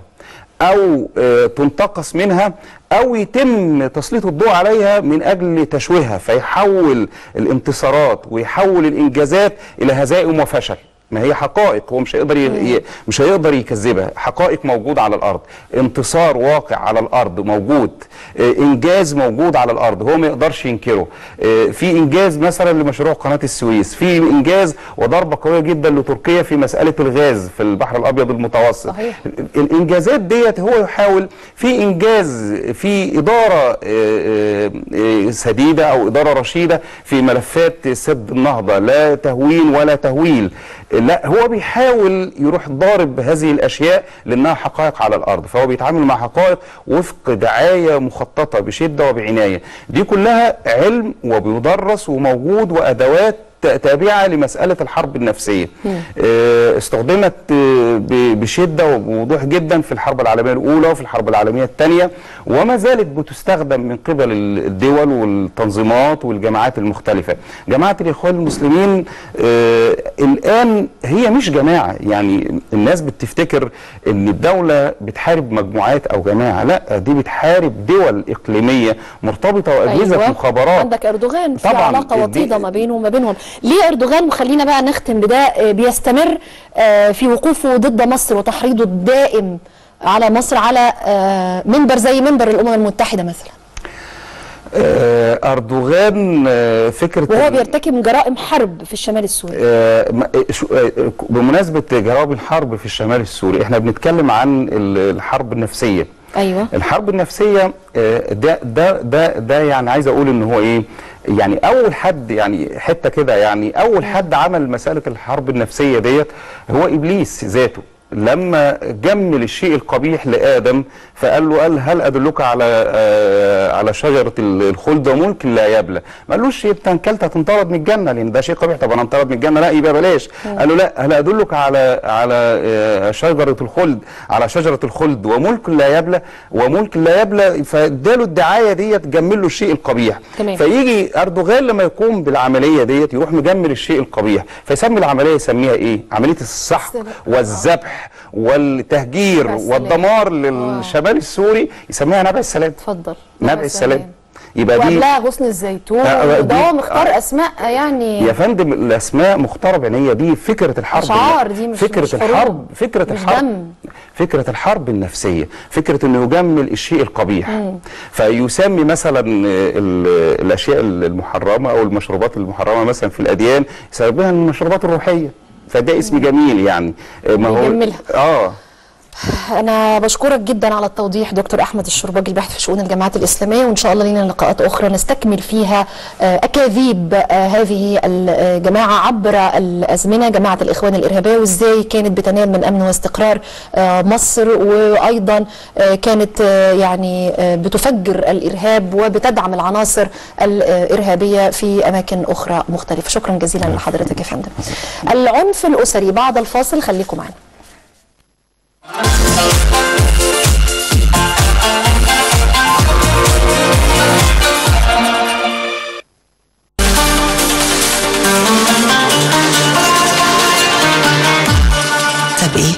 S5: او آه، تنتقص منها او يتم تسليط الضوء عليها من اجل تشويهها فيحول الانتصارات ويحول الانجازات الى هزائم وفشل ما هي حقائق هو مش هيقدر ي... ي- مش هيقدر يكذبها حقائق موجوده على الارض انتصار واقع على الارض موجود آه، انجاز موجود على الارض هو ما يقدرش ينكره آه، في انجاز مثلا لمشروع قناه السويس في انجاز وضربه قويه جدا لتركيا في مساله الغاز في البحر الابيض المتوسط
S1: صحيح.
S5: الانجازات ديت هو يحاول في انجاز في اداره آه، آه، سديده او اداره رشيده في ملفات سد النهضه لا تهوين ولا تهويل لا هو بيحاول يروح ضارب هذه الاشياء لانها حقائق على الارض فهو بيتعامل مع حقائق وفق دعايه مخططه بشده وبعنايه دي كلها علم وبيدرس وموجود وادوات تابعه لمساله الحرب النفسيه آه، استخدمت آه، ب- بشده وبوضوح جدا في الحرب العالميه الاولى وفي الحرب العالميه الثانيه وما زالت بتستخدم من قبل الدول والتنظيمات والجماعات المختلفه جماعه الاخوان المسلمين آه، الان هي مش جماعه يعني الناس بتفتكر ان الدوله بتحارب مجموعات او جماعه لا دي بتحارب دول اقليميه مرتبطه واجهزه
S1: أيوة.
S5: مخابرات
S1: عندك اردوغان في
S5: طبعاً
S1: علاقه
S5: دي-
S1: وطيده ما بينه وما بينهم ليه اردوغان وخلينا بقى نختم بده آه، بيستمر آه، في وقوفه ضد مصر وتحريضه الدائم على مصر على آه، منبر زي منبر الامم المتحده مثلا
S5: آه، اردوغان آه، فكره
S1: وهو
S5: ال-
S1: بيرتكب جرائم حرب في الشمال السوري
S5: آه، ما- آه، شو- آه، بمناسبه جرائم الحرب في الشمال السوري احنا بنتكلم عن ال- الحرب النفسيه
S1: ايوه
S5: الحرب النفسيه آه، ده ده ده ده يعني عايز اقول ان هو ايه يعني اول حد يعني حته كده يعني اول حد عمل مساله الحرب النفسيه ديت هو ابليس ذاته لما جمل الشيء القبيح لادم فقال له قال هل ادلك على آه على شجره الخلد وملك لا يبلى ما قالوش انت انكلت هتنطرد من الجنه لان ده شيء قبيح طب انا انطرد من الجنه لا يبقى بلاش قال له لا هل ادلك على على آه شجره الخلد على شجره الخلد وملك لا يبلى وملك لا يبلى فاداله الدعايه ديت جمل له الشيء القبيح
S1: تمام.
S5: فيجي اردوغان لما يقوم بالعمليه ديت يروح مجمل الشيء القبيح فيسمي العمليه يسميها ايه عمليه السحق
S1: السبق.
S5: والذبح والتهجير
S1: نبع السلام.
S5: والدمار للشمال السوري يسميها نبع السلام
S1: اتفضل
S5: نبع السلام يبقى دي
S1: وقبلها غصن الزيتون
S5: آه،
S1: وده
S5: دي-
S1: هو مختار
S5: آه.
S1: اسماء يعني
S5: يا فندم الاسماء مختاره بعينيه دي فكره الحرب
S1: أشعار دي مش-
S5: فكره
S1: مش حروب.
S5: الحرب فكره
S1: مش
S5: الحرب
S1: دم.
S5: فكره الحرب النفسيه فكره انه يجمل الشيء القبيح فيسمي مثلا ال- الاشياء المحرمه او المشروبات المحرمه مثلا في الاديان يسميها المشروبات الروحيه فده اسم جميل يعني ما هو
S1: بيجملها.
S5: اه
S1: انا بشكرك جدا على التوضيح دكتور احمد الشرباجي الباحث في شؤون الجامعات الاسلاميه وان شاء الله لنا لقاءات اخرى نستكمل فيها آه، اكاذيب آه، هذه الجماعه عبر الازمنه جماعه الاخوان الارهابيه وازاي كانت بتنال من امن واستقرار آه، مصر وايضا آه، كانت آه، يعني آه، بتفجر الارهاب وبتدعم العناصر الارهابيه في اماكن اخرى مختلفه شكرا جزيلا لحضرتك يا فندم العنف الاسري بعد الفاصل خليكم معنا
S6: طب ايه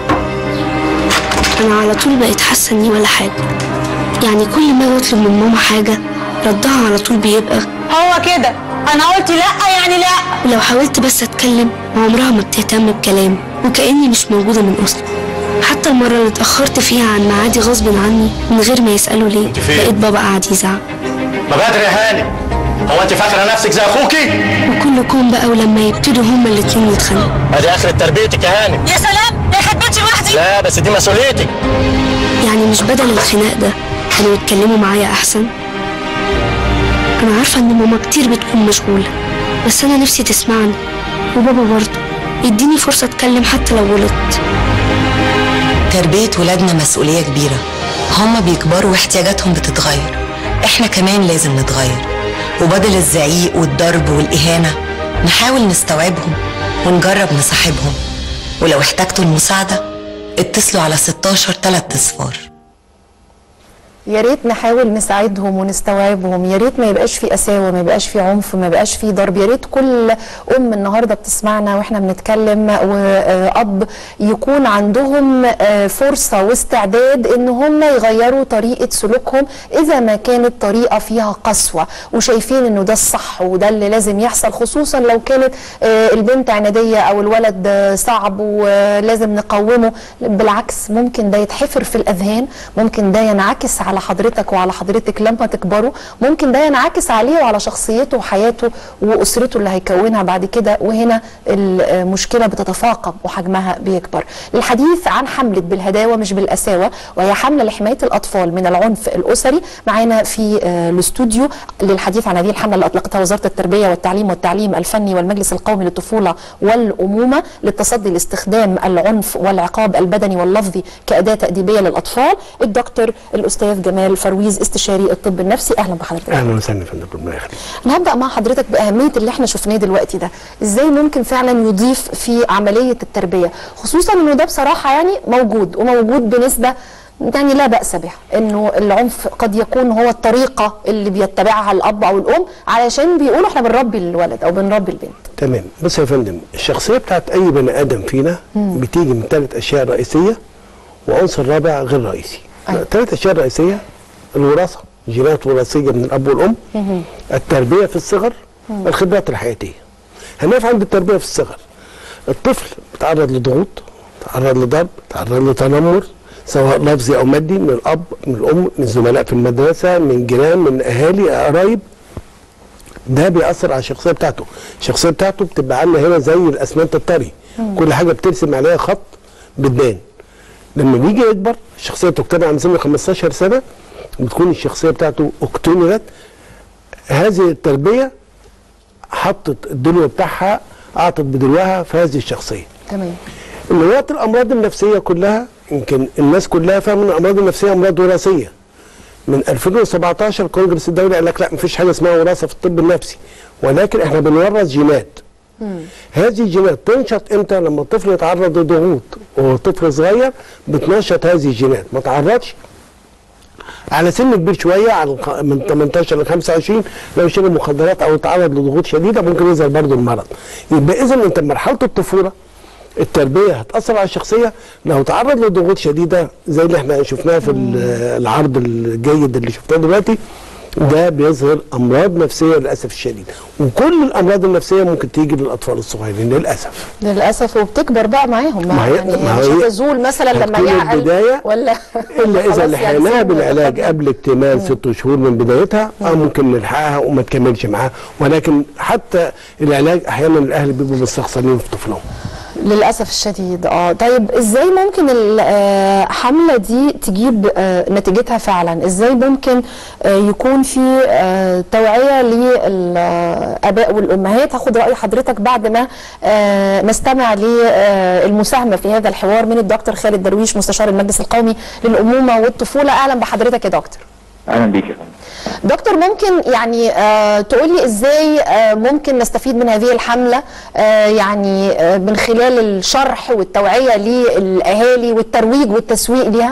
S7: انا على طول بقيت حاسه اني ولا حاجه يعني كل ما أجي اطلب من ماما حاجه ردها على طول بيبقى
S8: هو كده انا قلت لا يعني لا
S7: ولو حاولت بس اتكلم عمرها ما بتهتم بكلامي وكاني مش موجوده من اصلا حتى المره اللي اتاخرت فيها عن ميعادي غصب عني من غير ما يسالوا ليه
S9: أنت فين؟
S7: لقيت بابا قاعد يزعق
S9: ما بدري يا هاني هو انت فاكره نفسك زي اخوكي
S7: وكلكم بقى ولما يبتدوا هما الاتنين يتخانقوا
S9: ادي اخرة تربيتك يا هاني
S8: يا سلام يا حبيتي لوحدي
S9: لا بس دي مسؤوليتك
S7: يعني مش بدل الخناق ده كانوا يتكلموا معايا احسن انا عارفه ان ماما كتير بتكون مشغوله بس انا نفسي تسمعني وبابا برضه يديني فرصه اتكلم حتى لو غلطت
S6: تربية ولادنا مسؤولية كبيرة هما بيكبروا واحتياجاتهم بتتغير احنا كمان لازم نتغير وبدل الزعيق والضرب والإهانة نحاول نستوعبهم ونجرب نصاحبهم ولو احتجتوا المساعدة اتصلوا على 16 3 اصفار
S1: يا ريت نحاول نساعدهم ونستوعبهم يا ريت ما يبقاش في قساوه ما يبقاش في عنف ما يبقاش في ضرب يا ريت كل ام النهارده بتسمعنا واحنا بنتكلم واب يكون عندهم آه، فرصه واستعداد ان هم يغيروا طريقه سلوكهم اذا ما كانت طريقه فيها قسوه وشايفين انه ده الصح وده اللي لازم يحصل خصوصا لو كانت آه، البنت عناديه او الولد آه، صعب ولازم نقومه بالعكس ممكن ده يتحفر في الاذهان ممكن ده ينعكس على حضرتك وعلى حضرتك لما تكبروا ممكن ده ينعكس عليه وعلى شخصيته وحياته واسرته اللي هيكونها بعد كده وهنا المشكله بتتفاقم وحجمها بيكبر للحديث عن حمله بالهداوه مش بالقساوه وهي حمله لحمايه الاطفال من العنف الاسري معانا في آه، الاستوديو للحديث عن هذه الحمله اللي اطلقتها وزاره التربيه والتعليم والتعليم الفني والمجلس القومي للطفوله والامومه للتصدي لاستخدام العنف والعقاب البدني واللفظي كاداه تاديبيه للاطفال الدكتور الاستاذ جمال فرويز استشاري الطب النفسي اهلا بحضرتك
S10: اهلا وسهلا يا فندم ربنا يخليك
S1: انا هبدا مع حضرتك باهميه اللي احنا شفناه دلوقتي ده ازاي ممكن فعلا يضيف في عمليه التربيه خصوصا انه ده بصراحه يعني موجود وموجود بنسبه يعني لا باس بها انه العنف قد يكون هو الطريقه اللي بيتبعها الاب او الام علشان بيقولوا احنا بنربي الولد او بنربي البنت
S10: تمام بص يا فندم الشخصيه بتاعت اي بني ادم فينا بتيجي من ثلاث اشياء رئيسيه وعنصر رابع غير رئيسي
S1: أيوة.
S10: الثلاث اشياء الرئيسيه الوراثه جينات وراثيه من الاب والام التربيه في الصغر الخبرات الحياتيه هنقف عند التربيه في الصغر الطفل بيتعرض لضغوط بيتعرض لضرب بيتعرض لتنمر سواء لفظي او مادي من الاب من الام من زملاء في المدرسه من جيران من اهالي قرايب ده بيأثر على الشخصيه بتاعته الشخصيه بتاعته بتبقى عامله هنا زي الاسمنت الطري كل حاجه بترسم عليها خط بتبان لما بيجي يكبر الشخصيه تكتمل عند سن 15 سنه بتكون الشخصيه بتاعته اكتملت هذه التربيه حطت الدلو بتاعها اعطت بدلوها في هذه الشخصيه
S1: تمام
S10: نواه الامراض النفسيه كلها يمكن الناس كلها فاهمه ان الامراض النفسيه امراض وراثيه من 2017 الكونجرس الدولي قال لك لا مفيش حاجه اسمها وراثه في الطب النفسي ولكن احنا بنورث جينات هذه الجينات تنشط امتى لما الطفل يتعرض لضغوط وهو طفل صغير بتنشط هذه الجينات ما تعرضش على سن كبير شويه على الخ- من 18 ل 25 لو شرب مخدرات او تعرض لضغوط شديده ممكن يظهر برضه المرض يبقى اذا انت مرحله الطفوله التربيه هتاثر على الشخصيه لو تعرض لضغوط شديده زي اللي احنا شفناها في ال- العرض الجيد اللي شفناه دلوقتي ده بيظهر امراض نفسيه للاسف الشديد وكل الامراض النفسيه ممكن تيجي للاطفال الصغيرين للاسف
S1: للاسف وبتكبر بقى معاهم
S10: ما هي-
S1: يعني
S10: ما
S1: مش
S10: هي-
S1: هتزول مثلا لما
S10: هتكون
S1: يعقل
S10: البداية
S1: ولا
S10: الا
S1: خلاص
S10: اذا
S1: يعني
S10: لحقناها
S1: سنه
S10: بالعلاج
S1: تقدم.
S10: قبل اكتمال ست شهور من بدايتها اه ممكن نلحقها وما تكملش معاها ولكن حتى العلاج احيانا الاهل بيبقوا مستخسرين في طفلهم
S1: للاسف الشديد اه طيب ازاي ممكن الحمله دي تجيب آه، نتيجتها فعلا ازاي ممكن آه، يكون في آه، توعيه للاباء والامهات هاخد راي حضرتك بعد ما آه، نستمع للمساهمه في هذا الحوار من الدكتور خالد درويش مستشار المجلس القومي للامومه والطفوله اهلا بحضرتك يا دكتور
S11: اهلا بيك يا فندم
S1: دكتور ممكن يعني آه تقولي ازاي آه ممكن نستفيد من هذه الحملة آه يعني آه من خلال الشرح والتوعية للأهالي والترويج والتسويق ليها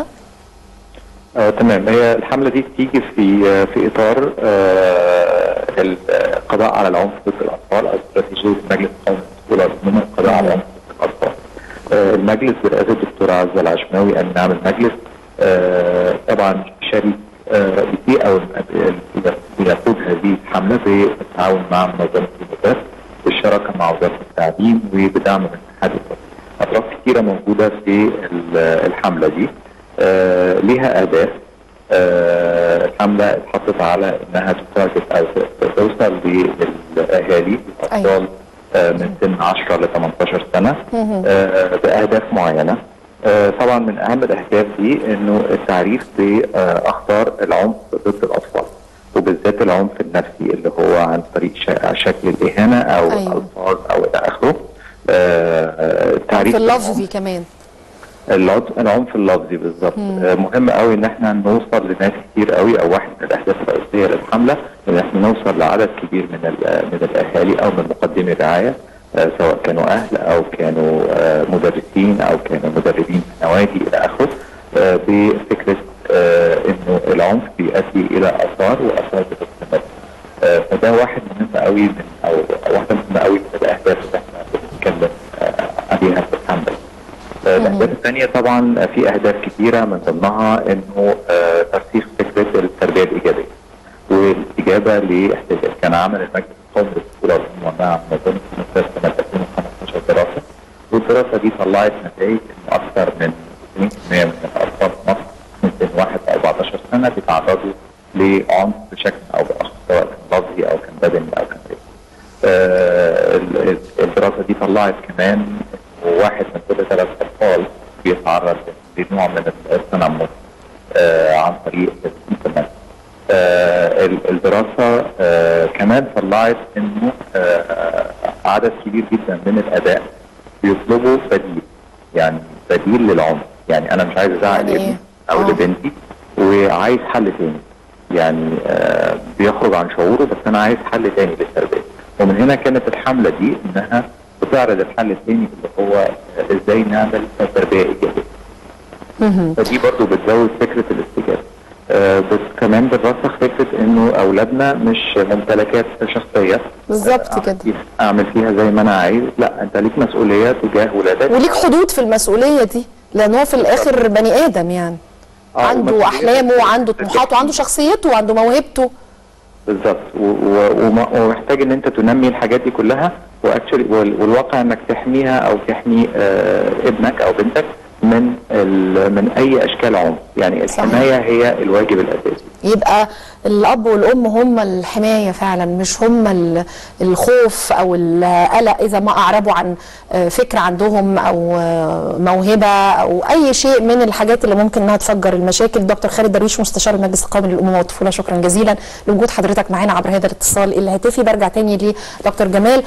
S11: آه، تمام هي الحمله دي بتيجي في آه، في اطار آه، القضاء على العنف ضد الاطفال او استراتيجيه المجلس القومي للطفوله والامومه القضاء على العنف ضد الاطفال. آه، المجلس برئاسه الدكتور عزه العشماوي امين عام المجلس آه، طبعا شريك آه، فيه او يقود هذه الحمله بالتعاون مع منظمه الوزارات بالشراكه مع وزاره التعليم وبدعم من اتحاد الطب. اطراف كثيره موجوده في ال- الحمله دي. آه، ليها اهداف آه، الحمله اتحطت على انها تتارجت او ت- توصل للاهالي الاطفال آه، من سن 10 ل 18 سنه آه، باهداف معينه آه، طبعا من اهم الاهداف دي انه التعريف باخطار العنف ضد الاطفال وبالذات العنف النفسي اللي هو عن طريق شا- شكل الاهانه او
S1: أيوة.
S11: الالفاظ او الى اخره آه، تعريف
S1: في
S11: العنف.
S1: اللفظي كمان
S11: العنف العنف اللفظي بالظبط آه، مهم قوي ان احنا نوصل لناس كتير قوي او واحد من الاهداف الرئيسيه للحمله ان احنا نوصل لعدد كبير من ال- من الاهالي او من مقدمي الرعايه آه، سواء كانوا اهل او كانوا آه، مدرسين او كانوا مدربين في نوادي الى اخره آه، بفكره آه، انه العنف بيؤدي الى اثار واثار بتستمر آه، فده واحد مهم قوي من او واحده مهمه قوي من الاهداف اللي احنا بنتكلم آه، عليها في الحمله آه، الاهداف الثانيه طبعا في اهداف كثيره من ضمنها انه آه، ترسيخ فكره التربيه الايجابيه والاستجابه لاحتياجات كان عمل المجلس القومي للطفوله والامومه مع منظمه يونيسف سنه 2015 دراسه والدراسه دي طلعت نتائج انه اكثر من 90% من الاطفال في مصر من سن 1 ل 14 سنه بيتعرضوا لعنف بشكل او باخر سواء كان لفظي او كان بدني او كان غيري. آه، ال- ال- الدراسه دي طلعت كمان انه واحد من كل ثلاث اطفال بيتعرض لنوع من التنمر آه، عن طريق الانترنت. آه، ال- الدراسه آه، كمان طلعت انه آه، عدد كبير جدا من الاباء بيطلبوا بديل يعني بديل للعنف يعني انا مش عايز ازعل
S1: يعني إيه؟
S11: ابني او
S1: آه.
S11: لبنتي وعايز حل تاني يعني آه بيخرج عن شعوره بس انا عايز حل تاني للتربيه ومن هنا كانت الحمله دي انها بتعرض الحل التاني اللي هو آه، ازاي نعمل تربيه ايجابيه فدي برضو بتزود فكره الاستجابه آه بس كمان بترسخ فكره انه اولادنا مش ممتلكات شخصيه
S1: بالظبط كده
S11: اعمل فيها زي ما انا عايز لا انت ليك مسؤوليه تجاه ولادك
S1: وليك حدود في المسؤولية دي لأن هو في الآخر بني آدم يعني
S11: آه،
S1: عنده
S11: ومسؤولية
S1: أحلامه وعنده طموحاته وعنده شخصيته وعنده موهبته
S11: بالظبط و- و- وما- ومحتاج ان انت تنمي الحاجات دي كلها واكشولي والواقع انك تحميها او تحمي آه ابنك او بنتك من ال- من اي اشكال عنف يعني الحمايه هي الواجب الاساسي
S1: يبقى الاب والام هم الحمايه فعلا مش هم ال- الخوف او القلق اذا ما اعربوا عن آه، فكره عندهم او آه، موهبه او اي شيء من الحاجات اللي ممكن انها تفجر المشاكل دكتور خالد درويش مستشار المجلس القومي للامومه والطفوله شكرا جزيلا لوجود حضرتك معانا عبر هذا الاتصال الهاتفي برجع تاني لدكتور جمال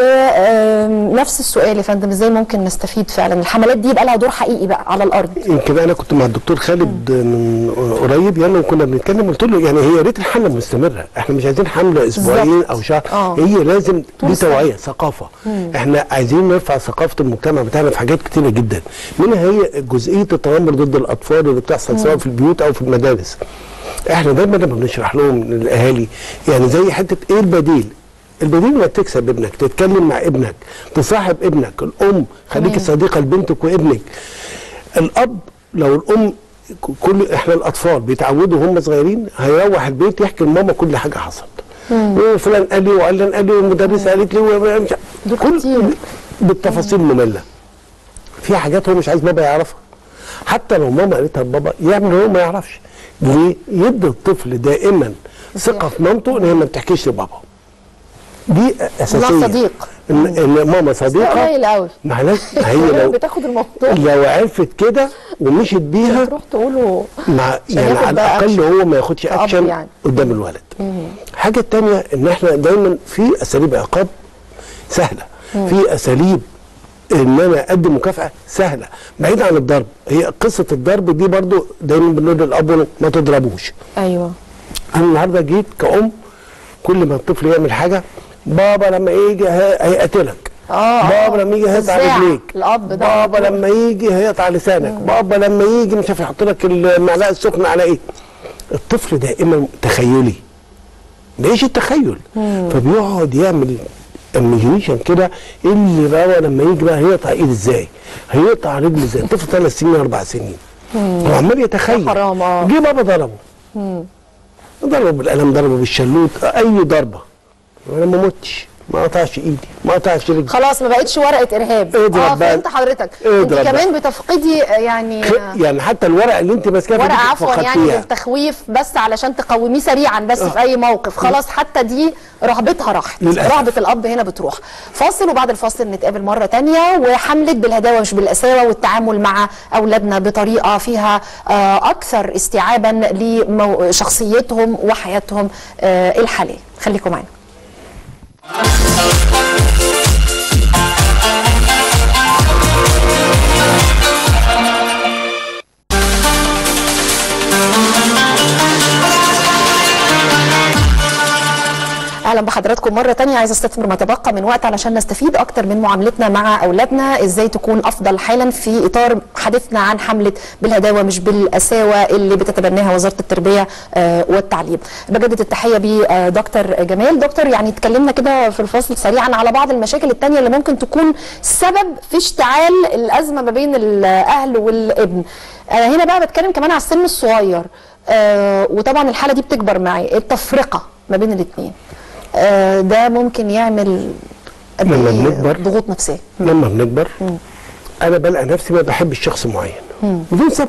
S1: ونفس السؤال يا فندم ازاي ممكن نستفيد فعلا الحملات دي يبقى لها دور حقيقي بقى على الارض
S10: يمكن انا كنت مع الدكتور خالد من قريب يعني وكنا بنتكلم قلت له يعني هي يا ريت الحمله مستمره احنا مش عايزين حمله اسبوعين او شهر
S1: آه.
S10: هي لازم
S1: طول
S10: دي
S1: سنة.
S10: توعيه ثقافه
S1: مم.
S10: احنا عايزين نرفع ثقافه المجتمع بتاعنا في حاجات كتيره جدا منها هي جزئيه التنمر ضد الاطفال اللي بتحصل سواء
S1: مم.
S10: في البيوت او في المدارس احنا دايما لما بنشرح لهم للاهالي يعني زي حته ايه البديل البديل انك تكسب ابنك تتكلم مع ابنك تصاحب ابنك الام خليكي
S1: تمام.
S10: صديقه لبنتك وابنك الاب لو الام ك- كل احنا الاطفال بيتعودوا هم صغيرين هيروح البيت يحكي لماما كل حاجه حصلت وفلان قال لي وعلان قال لي والمدرسه قالت لي ومش كل بالتفاصيل ممله في حاجات هو مش عايز بابا يعرفها حتى لو ماما قالتها لبابا يعمل هو ما يعرفش ليه يدي الطفل دائما ثقه في مامته ان هي ما بتحكيش لبابا دي اساسيه
S1: الله صديق.
S10: ان, إن ماما صديقه
S1: قليل قوي
S10: معلش هي لو
S1: بتاخد الموضوع
S10: لو عرفت كده ومشيت بيها
S1: تروح تقوله
S10: مع
S1: عشان
S10: يعني
S1: ياخد
S10: على
S1: بقى
S10: الاقل
S1: أكشن.
S10: هو ما ياخدش
S1: كأب
S10: اكشن
S1: يعني.
S10: قدام الولد الحاجه الثانيه ان احنا دايما في اساليب عقاب سهله
S1: مم.
S10: في اساليب ان انا اقدم مكافاه سهله بعيد عن الضرب هي قصه الضرب دي برضو دايما بنقول للاب ما تضربوش
S1: ايوه
S10: انا النهارده جيت كأم كل ما الطفل يعمل حاجه بابا لما يجي هي- هيقتلك
S1: اه
S10: بابا لما يجي هيقطع
S1: إزاع.
S10: رجليك
S1: الاب ده
S10: بابا لما يجي هيقطع لسانك بابا لما يجي مش عارف يحط لك المعلقه السخنه على ايه الطفل دائما تخيلي بيعيش التخيل فبيقعد يعمل ايميجينيشن كده إيه اللي بقى لما يجي بقى هيقطع ايد ازاي هيقطع رجل ازاي الطفل ثلاث سنين اربع سنين هو عمال يتخيل
S1: حرام اه
S10: جه بابا ضربه
S1: مم.
S10: ضربه بالقلم ضربه بالشلوت اي ضربه انا ما متش ما قطعش ايدي ما قطعش رجلي
S1: خلاص ما بقتش ورقه ارهاب
S10: اضرب
S1: اه
S10: بقى.
S1: فهمت حضرتك انت
S10: اضرب
S1: كمان بتفقدي آه، يعني آه،
S10: يعني حتى الورقه اللي انت ماسكاها في
S1: ورقه
S10: إيدك
S1: عفوا يعني
S10: فقدتيها.
S1: للتخويف بس علشان تقوميه سريعا بس في اي موقف خلاص حتى دي رهبتها راحت
S10: للأسف.
S1: رهبه الاب هنا بتروح فاصل وبعد الفاصل نتقابل مره تانية وحمله بالهداوه مش بالقساوه والتعامل مع اولادنا بطريقه فيها آه، اكثر استيعابا لشخصيتهم وحياتهم آه، الحاليه خليكم معانا اهلا بحضراتكم مره تانية عايزه استثمر ما تبقى من وقت علشان نستفيد اكتر من معاملتنا مع اولادنا ازاي تكون افضل حالا في اطار حديثنا عن حمله بالهداوه مش بالقساوه اللي بتتبناها وزاره التربيه آه، والتعليم بجدد التحيه بدكتور جمال دكتور يعني اتكلمنا كده في الفاصل سريعا على بعض المشاكل التانية اللي ممكن تكون سبب في اشتعال الازمه ما بين الاهل والابن انا هنا بقى بتكلم كمان على السن الصغير آه وطبعا الحاله دي بتكبر معي التفرقه ما بين الاثنين آه ده ممكن يعمل قد
S10: لما
S1: إيه
S10: بنكبر
S1: ضغوط نفسيه
S10: لما بنكبر انا بلقى نفسي ما بحبش شخص معين
S1: مم.
S10: بدون سبب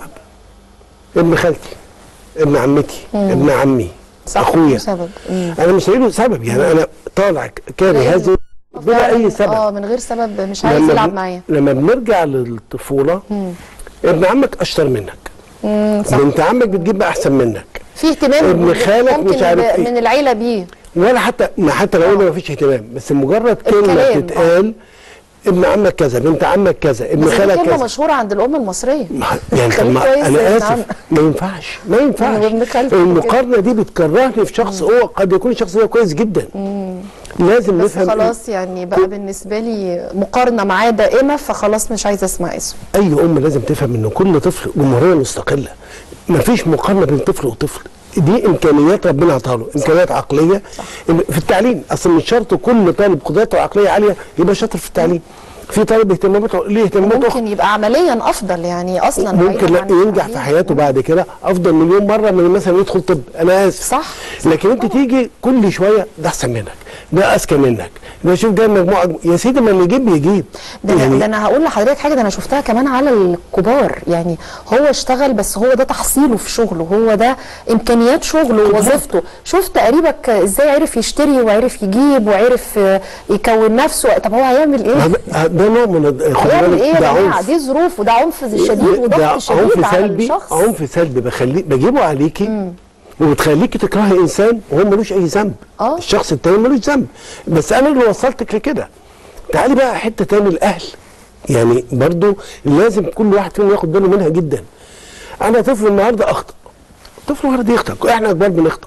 S10: ابن خالتي ابن عمتي
S1: مم.
S10: ابن عمي
S1: صح
S10: اخويا
S1: سبب مم.
S10: انا مش لاقي له سبب يعني انا طالع كاره هذا بلا اي سبب
S1: اه من غير سبب مش عايز
S10: لما
S1: يلعب
S10: بن-
S1: معايا
S10: لما بنرجع للطفوله
S1: مم.
S10: ابن عمك اشطر منك
S1: مم، صح
S10: بنت عمك بتجيب بقى احسن منك
S1: في اهتمام
S10: ابن خالك
S1: ممكن
S10: مش عارف
S1: ب-
S10: إيه.
S1: من العيله بيه
S10: ولا حتى ما حتى لو ما فيش اهتمام بس مجرد كلمه
S1: الكلام،
S10: تتقال ابن عمك كذا بنت عمك كذا ابن
S1: بس دي
S10: خالك
S1: كلمه
S10: كذا
S1: مشهوره عند الام المصريه
S10: يعني طب
S1: خليك
S10: ما
S1: كويس يا
S10: انا
S1: ابن
S10: اسف
S1: عم.
S10: ما ينفعش ما ينفعش
S1: وابن خالتك
S10: المقارنه دي بتكرهني في شخص هو قد يكون الشخص ده كويس جدا لازم
S1: بس
S10: نفهم
S1: خلاص يعني بقى بالنسبه لي مقارنه معاه دائمه فخلاص مش عايزه اسمع اسمه
S10: اي ام لازم تفهم ان كل طفل جمهوريه مستقله مفيش مقارنه بين طفل وطفل دي امكانيات ربنا عطاها له امكانيات عقليه في التعليم اصل مش شرط كل طالب قدراته عقليه عاليه يبقى شاطر في التعليم في طالب اهتماماته ليه اهتمامات أخرى.
S1: ممكن يبقى عمليا افضل يعني اصلا
S10: ممكن
S1: بعيداً
S10: لا
S1: عن
S10: ينجح
S1: التعليم.
S10: في حياته بعد كده افضل مليون مره من مثلا يدخل طب انا اسف
S1: صح
S10: لكن انت تيجي كل شويه ده احسن منك ده اذكى منك ده شوف جاي مجموعه يا سيدي ما اللي يجيب يجيب
S1: ده يعني ده انا هقول لحضرتك حاجه ده انا شفتها كمان على الكبار يعني هو اشتغل بس هو ده تحصيله في شغله هو ده امكانيات شغله ووظيفته شفت قريبك ازاي عرف يشتري وعرف يجيب وعرف آه، يكون نفسه طب هو هيعمل ايه؟
S10: ده- ده نوع من الد- خد
S1: هيعمل
S10: بالك
S1: ايه يا
S10: ده
S1: جماعه
S10: عنف.
S1: دي ظروف وده عنف شديد
S10: ده
S1: وضغط شديد
S10: عنف
S1: على
S10: سلبي
S1: الشخص
S10: عنف سلبي بخليه بجيبه عليكي وبتخليكي تكرهي انسان وهو ملوش اي ذنب
S1: اه
S10: الشخص التاني ملوش ذنب بس انا اللي وصلتك لكده تعالي بقى حته تاني الاهل يعني برضو لازم كل واحد فيهم ياخد باله منها جدا انا طفل النهارده اخطا طفل النهارده يخطا احنا كبار بنخطا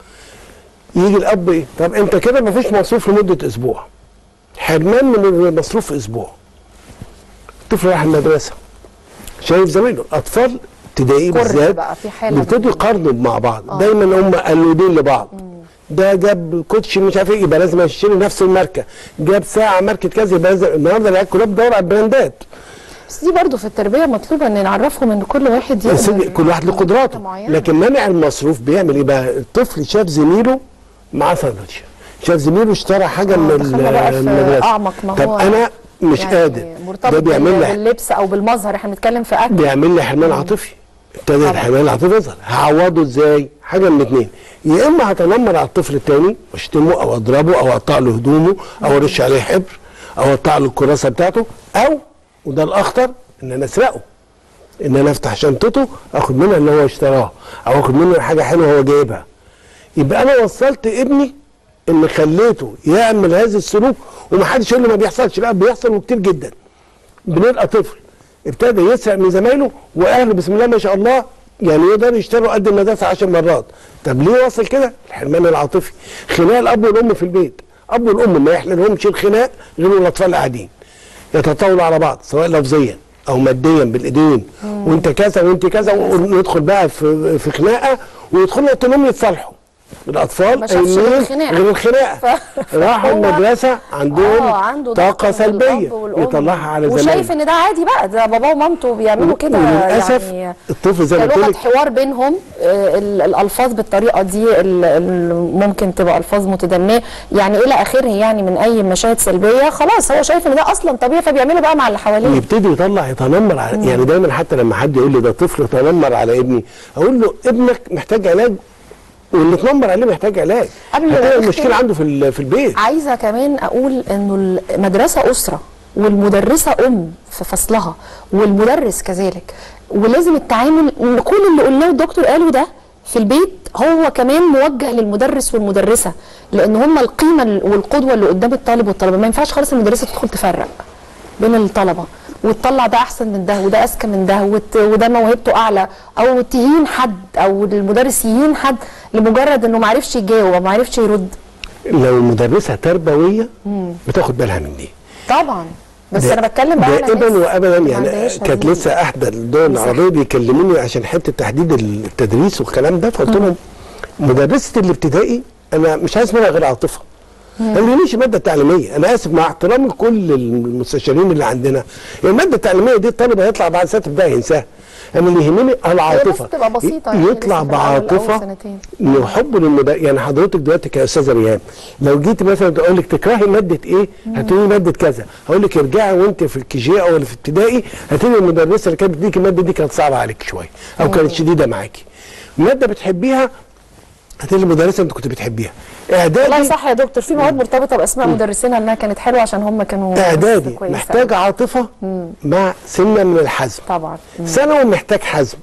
S10: يجي الاب ايه طب انت كده مفيش مصروف لمده اسبوع حرمان من المصروف في اسبوع طفل راح المدرسه شايف زمايله اطفال ابتدائي
S1: كره
S10: بالذات
S1: بقى في حاله
S10: بيبتدوا يقارنوا مع بعض
S1: آه.
S10: دايما هم قلودين لبعض ده جاب كوتش مش عارف ايه يبقى لازم اشتري نفس الماركه جاب ساعه ماركه كذا يبقى لازم النهارده العيال كلها بتدور على البراندات
S1: بس دي برضو في التربيه مطلوبه ان نعرفهم ان كل واحد
S10: يا سيدي
S1: يقدر
S10: كل واحد له قدراته
S1: معينة.
S10: لكن منع المصروف بيعمل ايه بقى الطفل شاف زميله معاه ساندوتش شاف زميله اشترى حاجه من
S1: دخلنا بقى في
S10: المدرسه
S1: اعمق ما
S10: طب
S1: هو
S10: انا مش
S1: يعني
S10: قادر
S1: مرتبط
S10: ده بيعمل
S1: بال-
S10: لي
S1: باللبس او بالمظهر احنا بنتكلم في اكل
S10: بيعمل لي حرمان عاطفي ابتدى الحرمان العاطفي يظهر هعوضه ازاي حاجه من اتنين يا اما هتنمر على الطفل التاني واشتمه او اضربه او اقطع له هدومه او ارش عليه حبر او اقطع له الكراسه بتاعته او وده الاخطر ان انا اسرقه ان انا افتح شنطته اخد منها اللي هو اشتراه او اخد منه حاجه حلوه هو جايبها يبقى انا وصلت ابني ان خليته يعمل هذا السلوك ومحدش يقول لي ما بيحصلش لا بيحصل وكتير جدا بنلقى طفل ابتدى يسرق من زمايله واهله بسم الله ما شاء الله يعني يقدروا يشتروا قد المدرسه 10 مرات طب ليه وصل كده الحرمان العاطفي خناق الاب والام في البيت اب والام ما يحللهمش الخناق غير الاطفال قاعدين يتطاولوا على بعض سواء لفظيا او ماديا بالايدين وانت كذا وانت كذا وندخل بقى في في خناقه ويدخلوا يقتلهم يتصالحوا الاطفال
S1: ما شافش غير
S10: قايمين
S1: الخناقة.
S10: غير الخناقه
S1: ف-
S10: راحوا
S1: هو-
S10: المدرسه عندهم
S1: اه عنده
S10: طاقه
S1: ضغط من الأب
S10: سلبيه
S1: والأم.
S10: يطلعها على زمايله
S1: وشايف ان ده عادي بقى ده باباه ومامته بيعملوا كده
S10: وللاسف
S1: يعني
S10: الطفل زي ما قلت
S1: كلغه
S10: لك
S1: حوار بينهم آه، ال- الالفاظ بالطريقه دي ال- ال- ممكن تبقى الفاظ متدنيه يعني الى اخره يعني من اي مشاهد سلبيه خلاص هو شايف ان ده اصلا طبيعي فبيعمله بقى مع اللي حواليه
S10: يبتدي يطلع يتنمر على يعني دايما حتى لما حد يقول لي ده طفل تنمر على ابني اقول له ابنك محتاج علاج واللي اتنمر عليه محتاج علاج
S1: قبل ما
S10: هتلاقي
S1: نختم،
S10: المشكله عنده في ال- في البيت
S1: عايزه كمان اقول انه المدرسه اسره والمدرسه ام في فصلها والمدرس كذلك ولازم التعامل إن كل اللي قلناه الدكتور قاله ده في البيت هو كمان موجه للمدرس والمدرسه لان هم القيمه والقدوه اللي قدام الطالب والطالبه ما ينفعش خالص المدرسه تدخل تفرق بين الطلبه وتطلع ده احسن من ده وده اذكى من ده وت- وده موهبته اعلى او تهين حد او المدرس يهين حد لمجرد انه ما عرفش يجاوب او ما عرفش يرد
S10: لو المدرسه تربويه بتاخد بالها من دي
S1: طبعا بس
S10: ده-
S1: انا بتكلم بقى على
S10: دائما
S1: ناس
S10: وابدا
S1: ما
S10: يعني
S1: عندهاش
S10: كانت
S1: هذه
S10: لسه احدى الدول
S1: مساحة.
S10: العربيه بيكلموني عشان حته تحديد التدريس والكلام ده فقلت لهم مدرسه الابتدائي انا مش عايز منها غير عاطفه ما يهمنيش الماده التعليميه انا اسف مع احترامي لكل المستشارين اللي عندنا الماده التعليميه دي الطالب هيطلع بعد سنه ابتدائي ينساها انا اللي يهمني العاطفه
S1: هي بس تبقى بسيطة يعني
S10: يطلع
S1: لسه في الأول- أول
S10: بعاطفه
S1: سنتين.
S10: انه حب للمدرس يعني حضرتك دلوقتي كاستاذه ريهام لو جيت مثلا تقول لك تكرهي ماده ايه؟ هتقولي ماده كذا هقول لك ارجعي وانت في الكيجي او في ابتدائي هتقولي المدرسه اللي كانت بتديك الماده دي كانت صعبه عليك شويه او كانت شديده معاكي ماده بتحبيها هتقولي المدرسه انت كنت بتحبيها
S1: والله
S10: اعدادي
S1: صح يا دكتور في مواد مرتبطه باسماء مدرسينا انها كانت حلوه عشان هم كانوا
S10: اعدادي
S1: ناس كويسة.
S10: محتاج عاطفه مع سنه من الحزم
S1: طبعا
S10: ثانوي محتاج حزم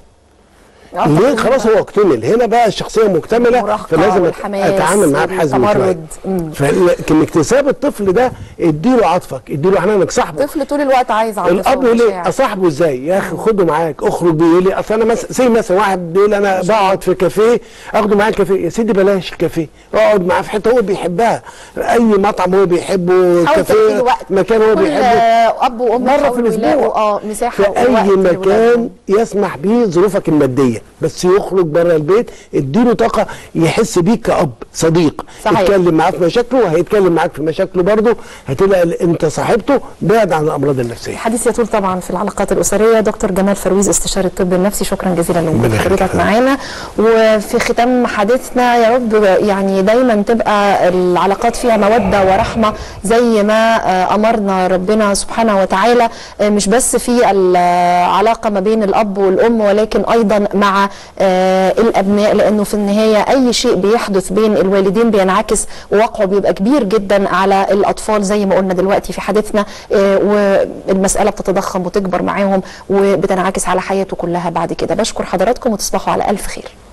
S1: آه،
S10: ليه
S1: طبعاً.
S10: خلاص هو اكتمل هنا بقى الشخصيه مكتمله
S1: المراهقة
S10: فلازم
S1: والحماس
S10: اتعامل معاه بحزم شويه
S1: والتمرد. مم.
S10: فلكن اكتساب الطفل ده اديله عاطفك اديله حنانك صاحبه
S1: طفل طول الوقت عايز عاطفه
S10: الاب يقول لي
S1: ومشاعر.
S10: اصاحبه ازاي يا اخي خده معاك اخرج بيه يقول لي اصل انا مثلا زي مثلا واحد بيقول انا بقعد في كافيه اخده معايا الكافيه يا سيدي بلاش الكافيه اقعد معاه في حته هو بيحبها اي مطعم هو بيحبه
S1: حاول تديله
S10: كافيه
S1: وقت
S10: مكان هو
S1: كل
S10: بيحبه
S1: اب وام
S10: مرة في
S1: يحاولوا
S10: الأسبوع.
S1: يلاقوا اه مساحه
S10: في اي
S1: ووقت
S10: مكان
S1: لولادهم.
S10: يسمح به ظروفك الماديه بس يخرج بره البيت اديله طاقه يحس بيك كاب صديق
S1: صحيح.
S10: يتكلم معاه في مشاكله وهيتكلم معاك في مشاكله برضه هتبقى ال- انت صاحبته بعد عن الامراض النفسيه
S1: الحديث يطول طبعا في العلاقات الاسريه دكتور جمال فرويز استشاري الطب النفسي شكرا جزيلا لوجود
S10: ربنا يخليك.
S1: حضرتك معانا وفي ختام حديثنا يا رب يعني دايما تبقى العلاقات فيها موده ورحمه زي ما آه، امرنا ربنا سبحانه وتعالى آه، مش بس في العلاقه ما بين الاب والام ولكن ايضا مع آه، الابناء لانه في النهايه اي شيء بيحدث بين الوالدين بينعكس وواقعه بيبقى كبير جدا على الاطفال زي ما قلنا دلوقتي في حديثنا آه، والمساله بتتضخم وتكبر معاهم وبتنعكس على حياته كلها بعد كده بشكر حضراتكم وتصبحوا على الف خير